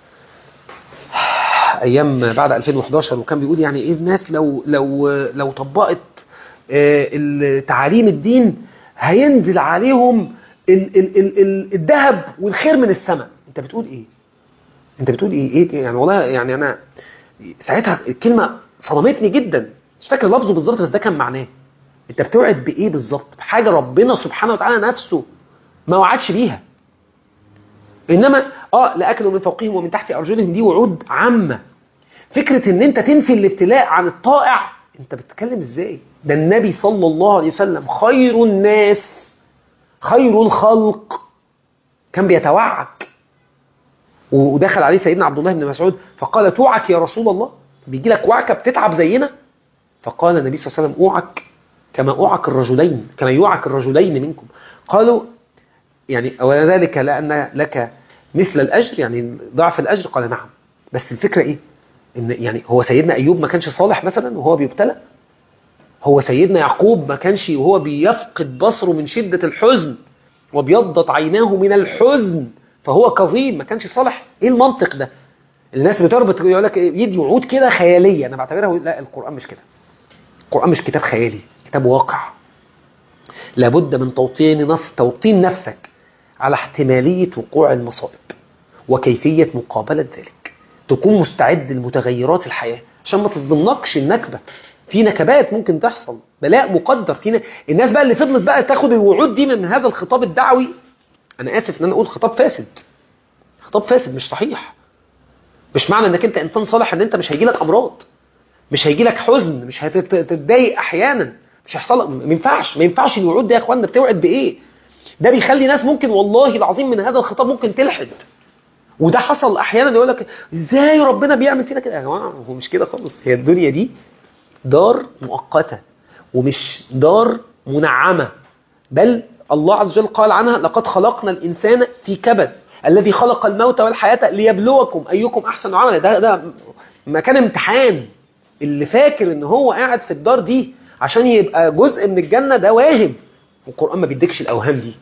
أيام بعد 2011 وكان بيقول يعني إيه الناس لو لو لو طبقت آه، ال- تعاليم الدين هينزل عليهم ال- ال- ال- ال- الذهب والخير من السماء أنت بتقول إيه؟ أنت بتقول إيه؟ إيه يعني والله يعني أنا ساعتها الكلمة صدمتني جدا مش فاكر لفظه بالظبط بس ده كان معناه انت بتوعد بايه بالظبط بحاجه ربنا سبحانه وتعالى نفسه ما وعدش بيها انما اه لاكلوا من فوقهم ومن تحت ارجلهم دي وعود عامه فكره ان انت تنفي الابتلاء عن الطائع انت بتتكلم ازاي ده النبي صلى الله عليه وسلم خير الناس خير الخلق كان بيتوعك ودخل عليه سيدنا عبد الله بن مسعود فقال توعك يا رسول الله بيجي لك وعكه بتتعب زينا فقال النبي صلى الله عليه وسلم اوعك كما اوعك الرجلين كما يوعك الرجلين منكم قالوا يعني وذلك لان لك مثل الاجر يعني ضعف الاجر قال نعم بس الفكره ايه ان يعني هو سيدنا ايوب ما كانش صالح مثلا وهو بيبتلى هو سيدنا يعقوب ما كانش وهو بيفقد بصره من شده الحزن وبيضت عيناه من الحزن فهو كظيم ما كانش صالح ايه المنطق ده الناس بتربط يقول لك يدي وعود كده خياليه انا بعتبرها لا القران مش كده القران مش كتاب خيالي كتاب واقع لابد من توطين نفس توطين نفسك على احتماليه وقوع المصائب وكيفيه مقابله ذلك تكون مستعد لمتغيرات الحياه عشان ما تصدمنكش النكبه في نكبات ممكن تحصل بلاء مقدر في ن... الناس بقى اللي فضلت بقى تاخد الوعود دي من هذا الخطاب الدعوي انا اسف ان انا اقول خطاب فاسد خطاب فاسد مش صحيح مش معنى انك انت انسان صالح ان انت مش هيجي لك امراض مش هيجي لك حزن مش هتتضايق احيانا مش هيحصل ما ينفعش ما ينفعش الوعود دي يا اخوانا بتوعد بايه ده بيخلي ناس ممكن والله العظيم من هذا الخطاب ممكن تلحد وده حصل احيانا يقول لك ازاي ربنا بيعمل فينا كده يا جماعه هو مش كده خالص هي الدنيا دي دار مؤقته ومش دار منعمه بل الله عز وجل قال عنها لقد خلقنا الانسان في كبد الذي خلق الموت والحياه ليبلوكم ايكم احسن عملا ده ده مكان امتحان اللي فاكر ان هو قاعد في الدار دي عشان يبقى جزء من الجنه ده واهم والقران ما بيديكش الاوهام دي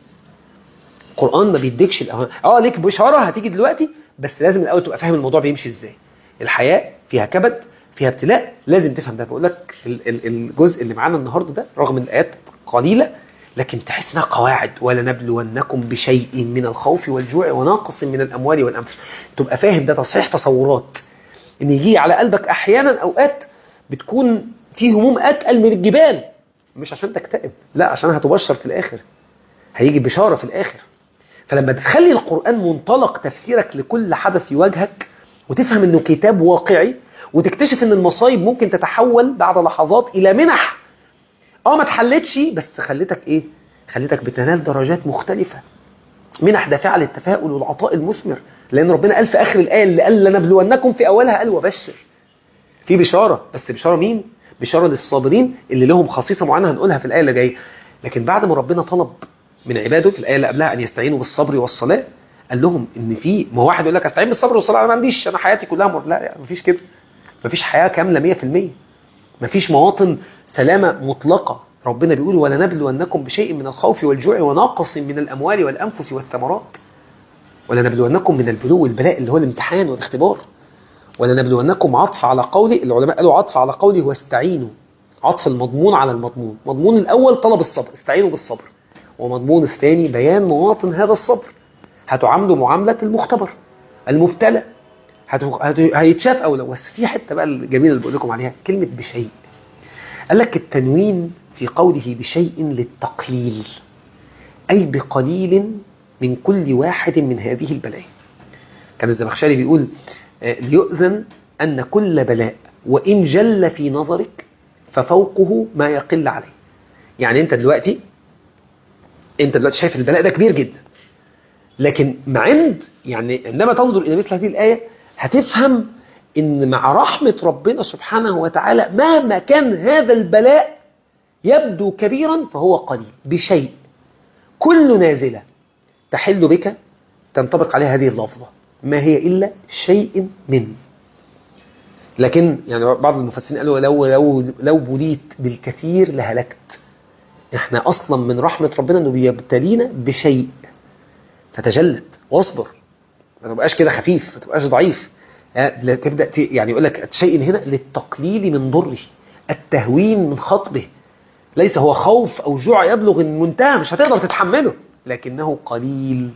القرآن ما بيديكش الأوهام اه ليك بشارة هتيجي دلوقتي بس لازم الأول تبقى فاهم الموضوع بيمشي ازاي الحياة فيها كبد فيها ابتلاء لازم تفهم ده بقول لك ال- ال- الجزء اللي معانا النهارده ده رغم ان الآيات قليلة لكن تحس انها قواعد ولنبلونكم بشيء من الخوف والجوع وناقص من الأموال والأنفس تبقى فاهم ده تصحيح تصورات ان يجي على قلبك أحيانا أوقات بتكون في هموم أتقل من الجبال مش عشان تكتئب لا عشان هتبشر في الآخر هيجي بشارة في الآخر فلما تخلي القرآن منطلق تفسيرك لكل حدث يواجهك وتفهم انه كتاب واقعي وتكتشف ان المصايب ممكن تتحول بعد لحظات الى منح اه ما اتحلتش بس خلتك ايه خلتك بتنال درجات مختلفة منح دافعة للتفاؤل والعطاء المثمر لان ربنا قال في اخر الايه اللي قال لنبلونكم في اولها قال وبشر في بشارة بس بشارة مين بشارة للصابرين اللي لهم خصيصة معينة هنقولها في الآية اللي جاية لكن بعد ما ربنا طلب من عباده في الآية اللي قبلها أن يستعينوا بالصبر والصلاة قال لهم ان في ما هو واحد يقول لك استعين بالصبر والصلاه انا ما عنديش انا حياتي كلها مر... لا يعني مفيش كده مفيش حياه كامله 100% مفيش مواطن سلامه مطلقه ربنا بيقول ولنبلونكم بشيء من الخوف والجوع ونقص من الاموال والانفس والثمرات ولنبلونكم من البلو والبلاء اللي هو الامتحان والاختبار ولنبلونكم عطف على قولي العلماء قالوا عطف على قولي واستعينوا عطف المضمون على المضمون مضمون الأول طلب الصبر استعينوا بالصبر ومضمون الثاني بيان مواطن هذا الصبر هتعاملوا معاملة المختبر المبتلى هت- هت- هيتشاف أو لو بس في حتة بقى الجميلة اللي بقول لكم عليها كلمة بشيء قال لك التنوين في قوله بشيء للتقليل أي بقليل من كل واحد من هذه البلايا كان الزمخشري بيقول آه، ليؤذن أن كل بلاء وإن جل في نظرك ففوقه ما يقل عليه يعني أنت دلوقتي أنت دلوقتي شايف البلاء ده كبير جدا لكن مع عند يعني عندما تنظر إلى مثل هذه الآية هتفهم إن مع رحمة ربنا سبحانه وتعالى مهما كان هذا البلاء يبدو كبيرا فهو قليل بشيء كل نازلة تحل بك تنطبق عليها هذه اللفظة ما هي إلا شيء من لكن يعني بعض المفسرين قالوا لو لو لو بليت بالكثير لهلكت احنا اصلا من رحمة ربنا انه بيبتلينا بشيء فتجلد واصبر ما تبقاش كده خفيف ما تبقاش ضعيف ها، لا تبدا ت- يعني يقول لك شيء هنا للتقليل من ضره التهوين من خطبه ليس هو خوف او جوع يبلغ المنتهى مش هتقدر تتحمله لكنه قليل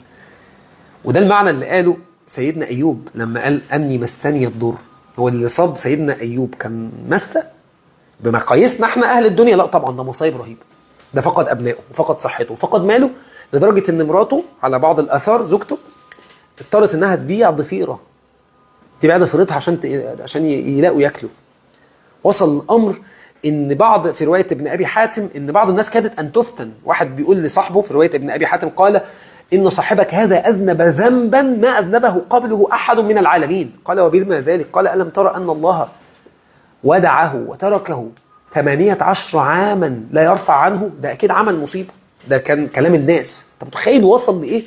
وده المعنى اللي قاله سيدنا أيوب لما قال أني مسني الضر هو اللي صاب سيدنا أيوب كان مسة بمقاييسنا احنا أهل الدنيا لا طبعا ده مصايب رهيبة ده فقد أبنائه وفقد صحته وفقد ماله لدرجة أن مراته على بعض الآثار زوجته اضطرت أنها تبيع ضفيرة تبيع ضفيرتها عشان ت- عشان ي- يلاقوا ياكلوا وصل الأمر ان بعض في رواية ابن أبي حاتم ان بعض الناس كادت أن تفتن واحد بيقول لصاحبه في رواية ابن أبي حاتم قال إن صاحبك هذا أذنب ذنبا ما أذنبه قبله أحد من العالمين قال وبما ذلك قال ألم ترى أن الله ودعه وتركه ثمانية عشر عاما لا يرفع عنه ده أكيد عمل مصيبة ده كان كلام الناس طب متخيل وصل لإيه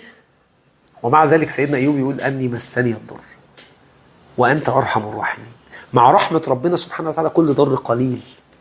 ومع ذلك سيدنا أيوب يقول أني مسني الضر وأنت أرحم الراحمين مع رحمة ربنا سبحانه وتعالى كل ضر قليل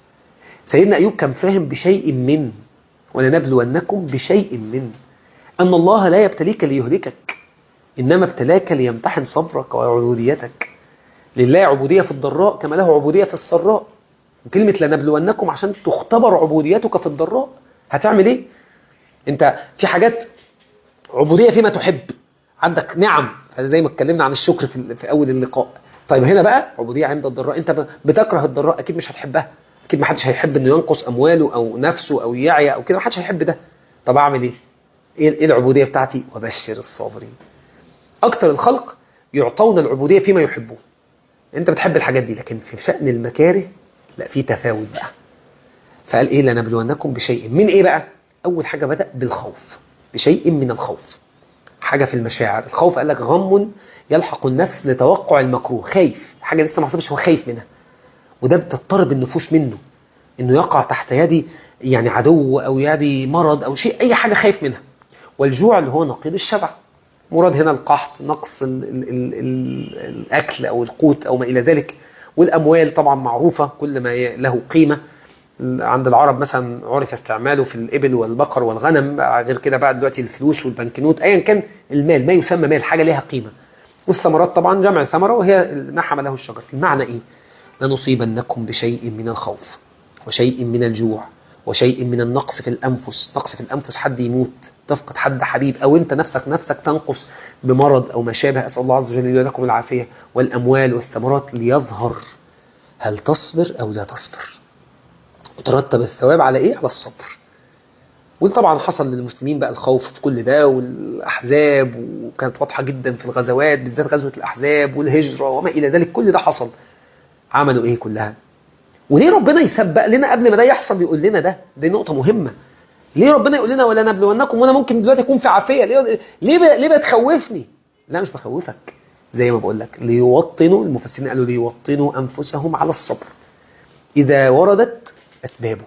سيدنا أيوب كان فاهم بشيء من ولنبلونكم بشيء من أن الله لا يبتليك ليهلكك إنما ابتلاك ليمتحن صبرك وعبوديتك لله عبودية في الضراء كما له عبودية في السراء وكلمة لنبلونكم عشان تختبر عبوديتك في الضراء هتعمل ايه انت في حاجات عبودية فيما تحب عندك نعم هذا زي ما اتكلمنا عن الشكر في, في اول اللقاء طيب هنا بقى عبودية عند الضراء انت ب- بتكره الضراء اكيد مش هتحبها اكيد ما حدش هيحب انه ينقص امواله او نفسه او يعيا او كده ما حدش هيحب ده طب اعمل ايه ايه إيه العبودية بتاعتي وبشر الصابرين اكتر الخلق يعطون العبودية فيما يحبون انت بتحب الحاجات دي لكن في شأن المكاره لا في تفاوت بقى فقال ايه لنبلونكم بشيء من ايه بقى اول حاجة بدأ بالخوف بشيء من الخوف حاجة في المشاعر الخوف قال لك غم يلحق النفس لتوقع المكروه خايف حاجة لسه ما حصلش هو خايف منها وده بتضطرب النفوس منه انه يقع تحت يدي يعني عدو او يدي مرض او شيء اي حاجة خايف منها والجوع اللي هو نقيض الشبع مراد هنا القحط نقص ال ال ال ال الاكل او القوت او ما الى ذلك والاموال طبعا معروفة كل ما له قيمة عند العرب مثلا عرف استعماله في الإبل والبقر والغنم غير كده بقى دلوقتي الفلوس والبنكنوت أيا كان المال ما يسمى مال حاجة ليها قيمة والثمرات طبعا جمع ثمرة وهي ما حمله الشجر المعنى إيه لنصيبنكم بشيء من الخوف وشيء من الجوع وشيء من النقص في الأنفس نقص في الأنفس حد يموت تفقد حد حبيب أو أنت نفسك نفسك تنقص بمرض أو ما شابه أسأل الله عز وجل لكم العافية والأموال والثمرات ليظهر هل تصبر أو لا تصبر وترتب الثواب على ايه على الصبر وطبعا حصل للمسلمين بقى الخوف في كل ده والاحزاب وكانت واضحه جدا في الغزوات بالذات غزوه الاحزاب والهجره وما الى ذلك كل ده حصل عملوا ايه كلها وليه ربنا يسبق لنا قبل ما ده يحصل يقول لنا ده دي نقطه مهمه ليه ربنا يقول لنا ولا نبلونكم وانا ممكن دلوقتي اكون في عافيه ليه ليه ب... ليه بتخوفني لا مش بخوفك زي ما بقول لك ليوطنوا المفسرين قالوا ليوطنوا انفسهم على الصبر اذا وردت اسبابه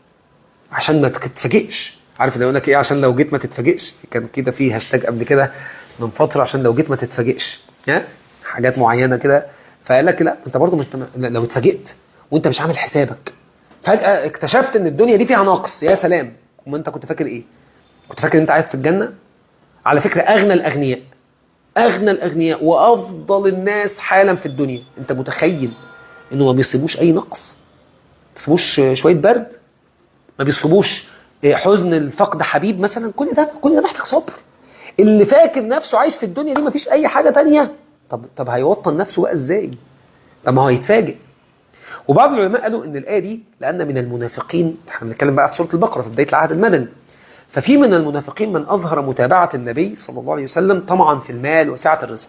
عشان ما تتفاجئش عارف لو لك ايه عشان لو جيت ما تتفاجئش كان كده في هاشتاج قبل كده من فتره عشان لو جيت ما تتفاجئش ها حاجات معينه كده فقال لك لا انت برضه مش لو اتفاجئت وانت مش عامل حسابك فجاه اكتشفت ان الدنيا دي فيها نقص يا سلام وما انت كنت فاكر ايه كنت فاكر ان انت عايز في الجنه على فكره اغنى الاغنياء اغنى الاغنياء وافضل الناس حالا في الدنيا انت متخيل انه ما بيصيبوش اي نقص بيصيبوش شويه برد ما بيصيبوش حزن الفقد حبيب مثلا كل ده كل ده محتاج صبر اللي فاكر نفسه عايش في الدنيا دي ما فيش اي حاجه تانية طب طب هيوطن نفسه بقى ازاي طب ما هو هيتفاجئ وبعض العلماء قالوا ان الايه دي لان من المنافقين احنا بنتكلم بقى في سوره البقره في بدايه العهد المدني ففي من المنافقين من اظهر متابعه النبي صلى الله عليه وسلم طمعا في المال وسعه الرزق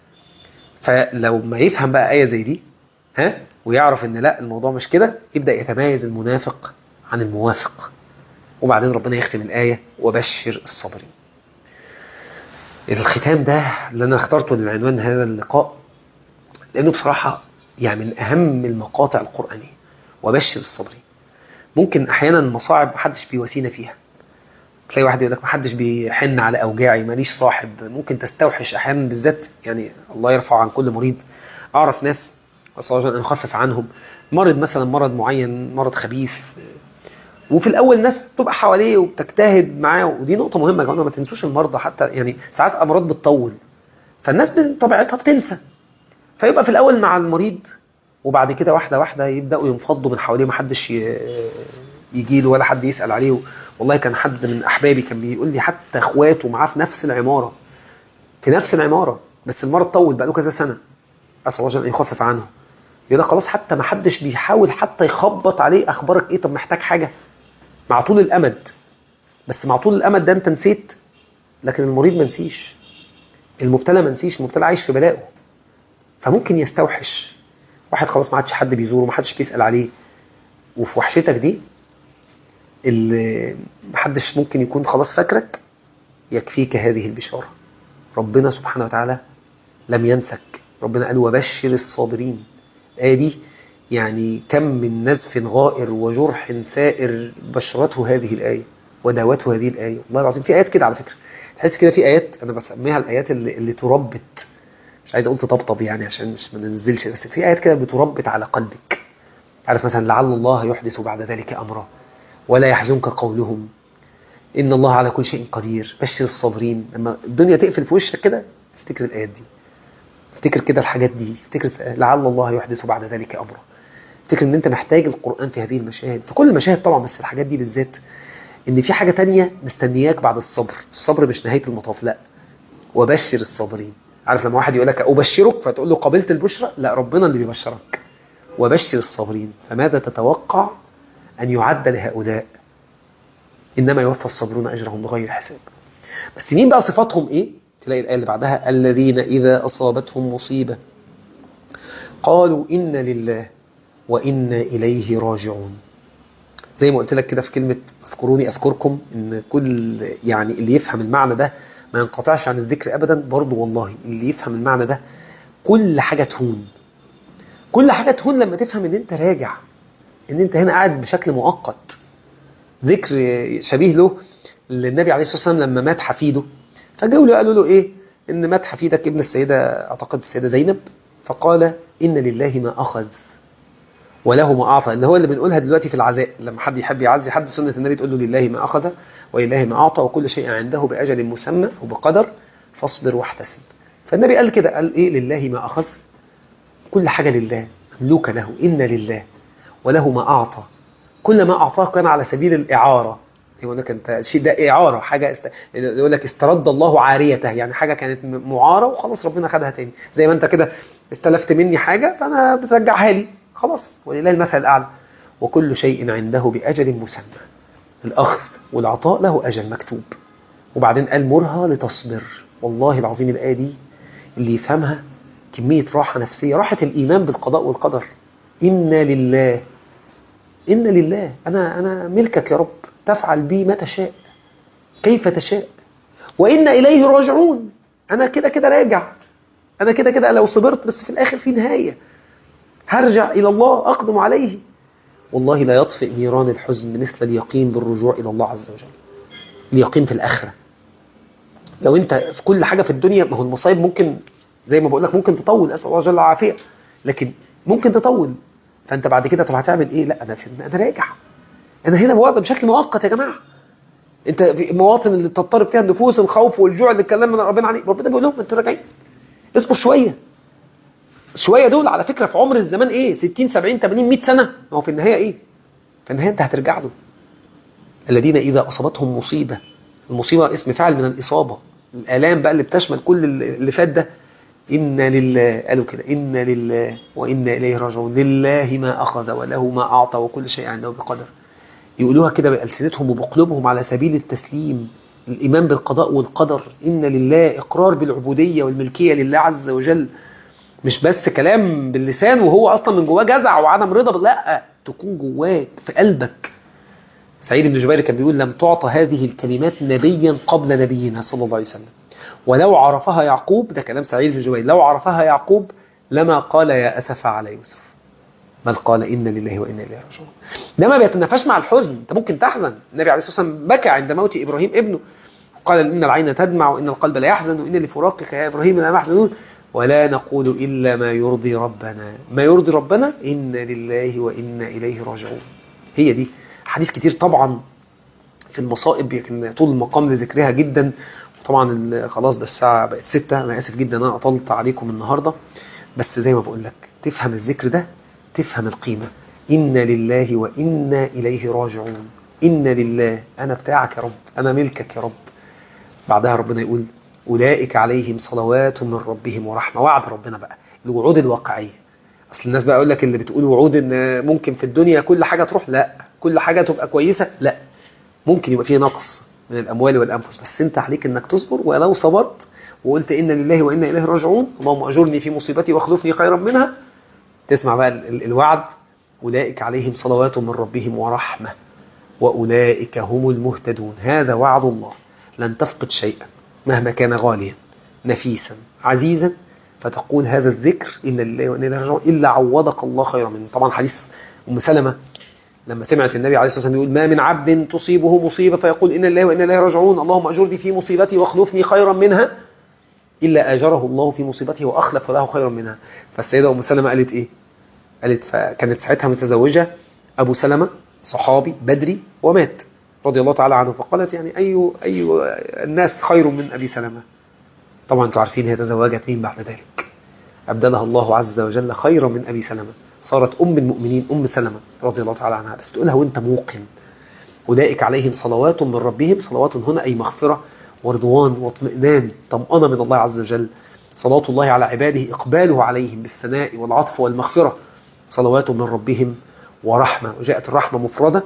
فلو ما يفهم بقى ايه زي دي ها ويعرف ان لا الموضوع مش كده يبدا يتميز المنافق عن الموافق وبعدين ربنا يختم الآية وبشر الصابرين الختام ده اللي أنا اخترته للعنوان هذا اللقاء لأنه بصراحة يعني من أهم المقاطع القرآنية وبشر الصابرين ممكن أحيانا مصاعب محدش بيواسينا فيها تلاقي واحد يقول لك محدش بيحن على أوجاعي ماليش صاحب ممكن تستوحش أحيانا بالذات يعني الله يرفع عن كل مريض أعرف ناس أسأل الله أن يخفف عنهم مرض مثلا مرض معين مرض خبيث وفي الاول الناس تبقى حواليه وبتجتهد معاه ودي نقطه مهمه يا جماعه ما تنسوش المرضى حتى يعني ساعات امراض بتطول فالناس بطبيعتها بتنسى فيبقى في الاول مع المريض وبعد كده واحده واحده يبداوا ينفضوا من حواليه ما حدش يجي له ولا حد يسال عليه والله كان حد من احبابي كان بيقول لي حتى اخواته معاه في نفس العماره في نفس العماره بس المرض طول بقى له كذا سنه اسال الله ان يخفف عنه يقول لك خلاص حتى ما حدش بيحاول حتى يخبط عليه اخبارك ايه طب محتاج حاجه مع طول الامد بس مع طول الامد ده انت نسيت لكن المريض ما نسيش المبتلى ما نسيش المبتلى عايش في بلائه فممكن يستوحش واحد خلاص ما عادش حد بيزوره ما حدش بيسال عليه وفي وحشتك دي اللي ما حدش ممكن يكون خلاص فاكرك يكفيك هذه البشاره ربنا سبحانه وتعالى لم ينسك ربنا قال وبشر الصابرين الآية دي يعني كم من نزف غائر وجرح ثائر بشرته هذه الآية وداوته هذه الآية والله العظيم في آيات كده على فكرة تحس كده في آيات أنا بسميها الآيات اللي, اللي تربت مش عايز أقول تطبطب يعني عشان مش ما ننزلش بس في آيات كده بتربت على قلبك عارف مثلا لعل الله يحدث بعد ذلك أمرا ولا يحزنك قولهم إن الله على كل شيء قدير بشر الصابرين لما الدنيا تقفل في وشك كده افتكر الآيات دي افتكر كده الحاجات دي افتكر لعل الله يحدث بعد ذلك أمرا افتكر ان انت محتاج القرآن في هذه المشاهد في كل المشاهد طبعا بس الحاجات دي بالذات ان في حاجة تانية مستنياك بعد الصبر الصبر مش نهاية المطاف لا وبشر الصابرين عارف لما واحد يقول لك أبشرك فتقول له قبلت البشرى لا ربنا اللي بيبشرك وبشر الصابرين فماذا تتوقع أن يعد لهؤلاء إنما يوفى الصابرون أجرهم بغير حساب بس مين بقى صفاتهم إيه تلاقي الآية اللي بعدها الذين إذا أصابتهم مصيبة قالوا إن لله وإنا إليه راجعون زي ما قلت لك كده في كلمة اذكروني اذكركم ان كل يعني اللي يفهم المعنى ده ما ينقطعش عن الذكر ابدا برضه والله اللي يفهم المعنى ده كل حاجه تهون كل حاجه تهون لما تفهم ان انت راجع ان انت هنا قاعد بشكل مؤقت ذكر شبيه له للنبي عليه الصلاه والسلام لما مات حفيده فجاوا له قالوا له ايه ان مات حفيدك ابن السيده اعتقد السيده زينب فقال ان لله ما اخذ وله ما اعطى اللي هو اللي بنقولها دلوقتي في العزاء لما حد يحب يعزي حد سنه النبي تقول له لله ما اخذ ولله ما اعطى وكل شيء عنده باجل مسمى وبقدر فاصبر واحتسب فالنبي قال كده قال ايه لله ما اخذ كل حاجه لله مملوكه له ان لله وله ما اعطى كل ما اعطاه كان على سبيل الاعاره يقول لك انت الشيء ده اعاره حاجه است... يقول لك استرد الله عاريته يعني حاجه كانت معاره وخلاص ربنا خدها تاني زي ما انت كده استلفت مني حاجه فانا بترجعها لي خلاص ولله المثل الاعلى وكل شيء عنده باجل مسمى الاخذ والعطاء له اجل مكتوب وبعدين قال مرها لتصبر والله العظيم الايه دي اللي يفهمها كميه راحه نفسيه راحه الايمان بالقضاء والقدر انا لله إن لله أنا أنا ملكك يا رب تفعل بي ما تشاء كيف تشاء وإن إليه راجعون أنا كده كده راجع أنا كده كده لو صبرت بس في الآخر في نهاية هرجع إلى الله أقدم عليه والله لا يطفئ نيران الحزن مثل اليقين بالرجوع إلى الله عز وجل اليقين في الآخرة لو أنت في كل حاجة في الدنيا ما هو المصايب ممكن زي ما بقول لك ممكن تطول أسأل الله جل العافية لكن ممكن تطول فانت بعد كده طب هتعمل ايه لا انا انا راجع انا هنا بوضع بشكل مؤقت يا جماعه انت في المواطن اللي تضطرب فيها النفوس الخوف والجوع اللي اتكلمنا ربنا عليه ربنا بيقول لهم انتوا راجعين اصبروا شويه شويه دول على فكره في عمر الزمان ايه 60 70 80 100 سنه ما هو في النهايه ايه في النهايه انت هترجع له الذين اذا اصابتهم مصيبه المصيبه اسم فاعل من الاصابه الالام بقى اللي بتشمل كل اللي فات ده إنا لله قالوا كده إنا لله وإنا إليه راجعون لله ما أخذ وله ما أعطى وكل شيء عنده بقدر يقولوها كده بألسنتهم وبقلوبهم على سبيل التسليم الإيمان بالقضاء والقدر إن لله إقرار بالعبودية والملكية لله عز وجل مش بس كلام باللسان وهو أصلا من جواه جزع وعدم رضا لا تكون جواك في قلبك سعيد بن جبير كان بيقول لم تعطى هذه الكلمات نبيا قبل نبينا صلى الله عليه وسلم ولو عرفها يعقوب ده كلام سعيد بن جبير لو عرفها يعقوب لما قال يا أسف على يوسف بل قال إن لله وإنا إليه راجعون ده ما بيتنافاش مع الحزن أنت ممكن تحزن النبي عليه الصلاة والسلام بكى عند موت إبراهيم ابنه قال إن العين تدمع وإن القلب لا يحزن وإن لفراقك يا إبراهيم لا محزنون ولا نقول إلا ما يرضي ربنا ما يرضي ربنا إن لله وإنا إليه راجعون هي دي حديث كتير طبعا في المصائب يمكن طول المقام لذكرها جدا طبعا خلاص ده الساعة بقت ستة أنا آسف جدا أنا أطلت عليكم النهاردة بس زي ما بقول لك تفهم الذكر ده تفهم القيمة إن لله وإنا إليه راجعون إن لله أنا بتاعك يا رب أنا ملكك يا رب بعدها ربنا يقول أولئك عليهم صلوات من ربهم ورحمة وعد ربنا بقى الوعود الواقعية أصل الناس بقى يقول لك اللي بتقول وعود إن ممكن في الدنيا كل حاجة تروح لا كل حاجة تبقى كويسة لا ممكن يبقى فيه نقص من الأموال والأنفس بس أنت عليك أنك تصبر ولو صبرت وقلت إن لله وإنا إليه راجعون اللهم أجرني في مصيبتي واخلفني خيرا منها تسمع بقى الوعد أولئك عليهم صلوات من ربهم ورحمة وأولئك هم المهتدون هذا وعد الله لن تفقد شيئا مهما كان غاليا نفيسا عزيزا فتقول هذا الذكر إن لله وإنا إليه راجعون إلا عوضك الله خيرا منه طبعا حديث أم سلمة لما سمعت النبي عليه الصلاة والسلام يقول ما من عبد تصيبه مصيبة فيقول إن الله وإنا إليه راجعون اللهم أجرني في مصيبتي واخلفني خيرا منها إلا أجره الله في مصيبته وأخلف له خيرا منها فالسيدة أم سلمة قالت إيه قالت فكانت ساعتها متزوجة أبو سلمة صحابي بدري ومات رضي الله تعالى عنه فقالت يعني أي أي الناس خير من أبي سلمة طبعا انتم عارفين هي تزوجت مين بعد ذلك أبدلها الله عز وجل خيرا من أبي سلمة صارت أم المؤمنين أم سلمة رضي الله تعالى عنها بس تقولها وانت موقن أولئك عليهم صلوات من ربهم صلوات هنا أي مغفرة ورضوان واطمئنان طمأنة من الله عز وجل صلاة الله على عباده إقباله عليهم بالثناء والعطف والمغفرة صلوات من ربهم ورحمة وجاءت الرحمة مفردة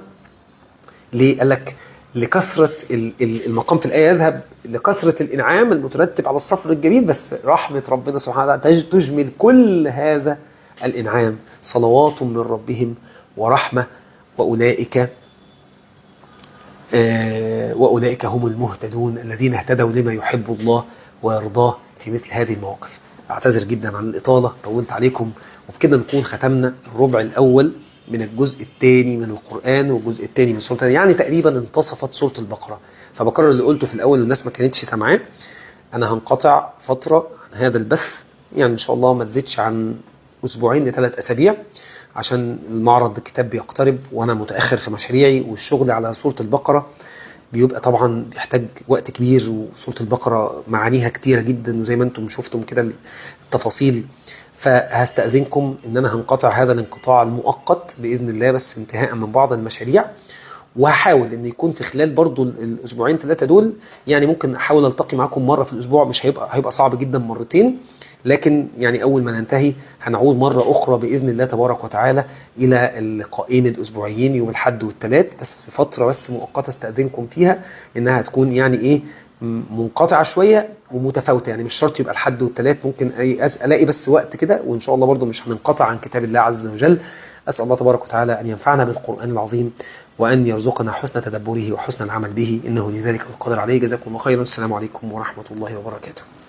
ليه قال لك لكثرة المقام في الآية يذهب لكثرة الإنعام المترتب على الصفر الجميل بس رحمة ربنا سبحانه وتعالى تجمل كل هذا الإنعام صلوات من ربهم ورحمة وأولئك آه، وأولئك هم المهتدون الذين اهتدوا لما يحب الله ويرضاه في مثل هذه المواقف أعتذر جدا عن الإطالة طولت عليكم وبكده نكون ختمنا الربع الأول من الجزء الثاني من القرآن والجزء الثاني من سورة يعني تقريبا انتصفت سورة البقرة فبكرر اللي قلته في الأول والناس ما كانتش سامعاه أنا هنقطع فترة عن هذا البث يعني إن شاء الله ما تزيدش عن أسبوعين لثلاث أسابيع عشان المعرض الكتاب بيقترب وأنا متأخر في مشاريعي والشغل على سورة البقرة بيبقى طبعا بيحتاج وقت كبير وسورة البقرة معانيها كتيرة جدا وزي ما انتم شفتم كده التفاصيل فهستأذنكم ان انا هنقطع هذا الانقطاع المؤقت بإذن الله بس انتهاء من بعض المشاريع وهحاول ان يكون في خلال برضو الاسبوعين ثلاثة دول يعني ممكن احاول التقي معاكم مرة في الاسبوع مش هيبقى هيبقى صعب جدا مرتين لكن يعني اول ما ننتهي هنعود مرة اخرى باذن الله تبارك وتعالى الى اللقاءين الاسبوعيين يوم الاحد والثلاث بس فترة بس مؤقتة استأذنكم فيها انها تكون يعني ايه منقطعة شوية ومتفاوتة يعني مش شرط يبقى الحد والثلاث ممكن أي أس- الاقي بس وقت كده وان شاء الله برضو مش هننقطع عن كتاب الله عز وجل أسأل الله تبارك وتعالى أن ينفعنا بالقرآن العظيم وأن يرزقنا حسن تدبره وحسن العمل به إنه لذلك القادر عليه جزاكم الله خيرا السلام عليكم ورحمة الله وبركاته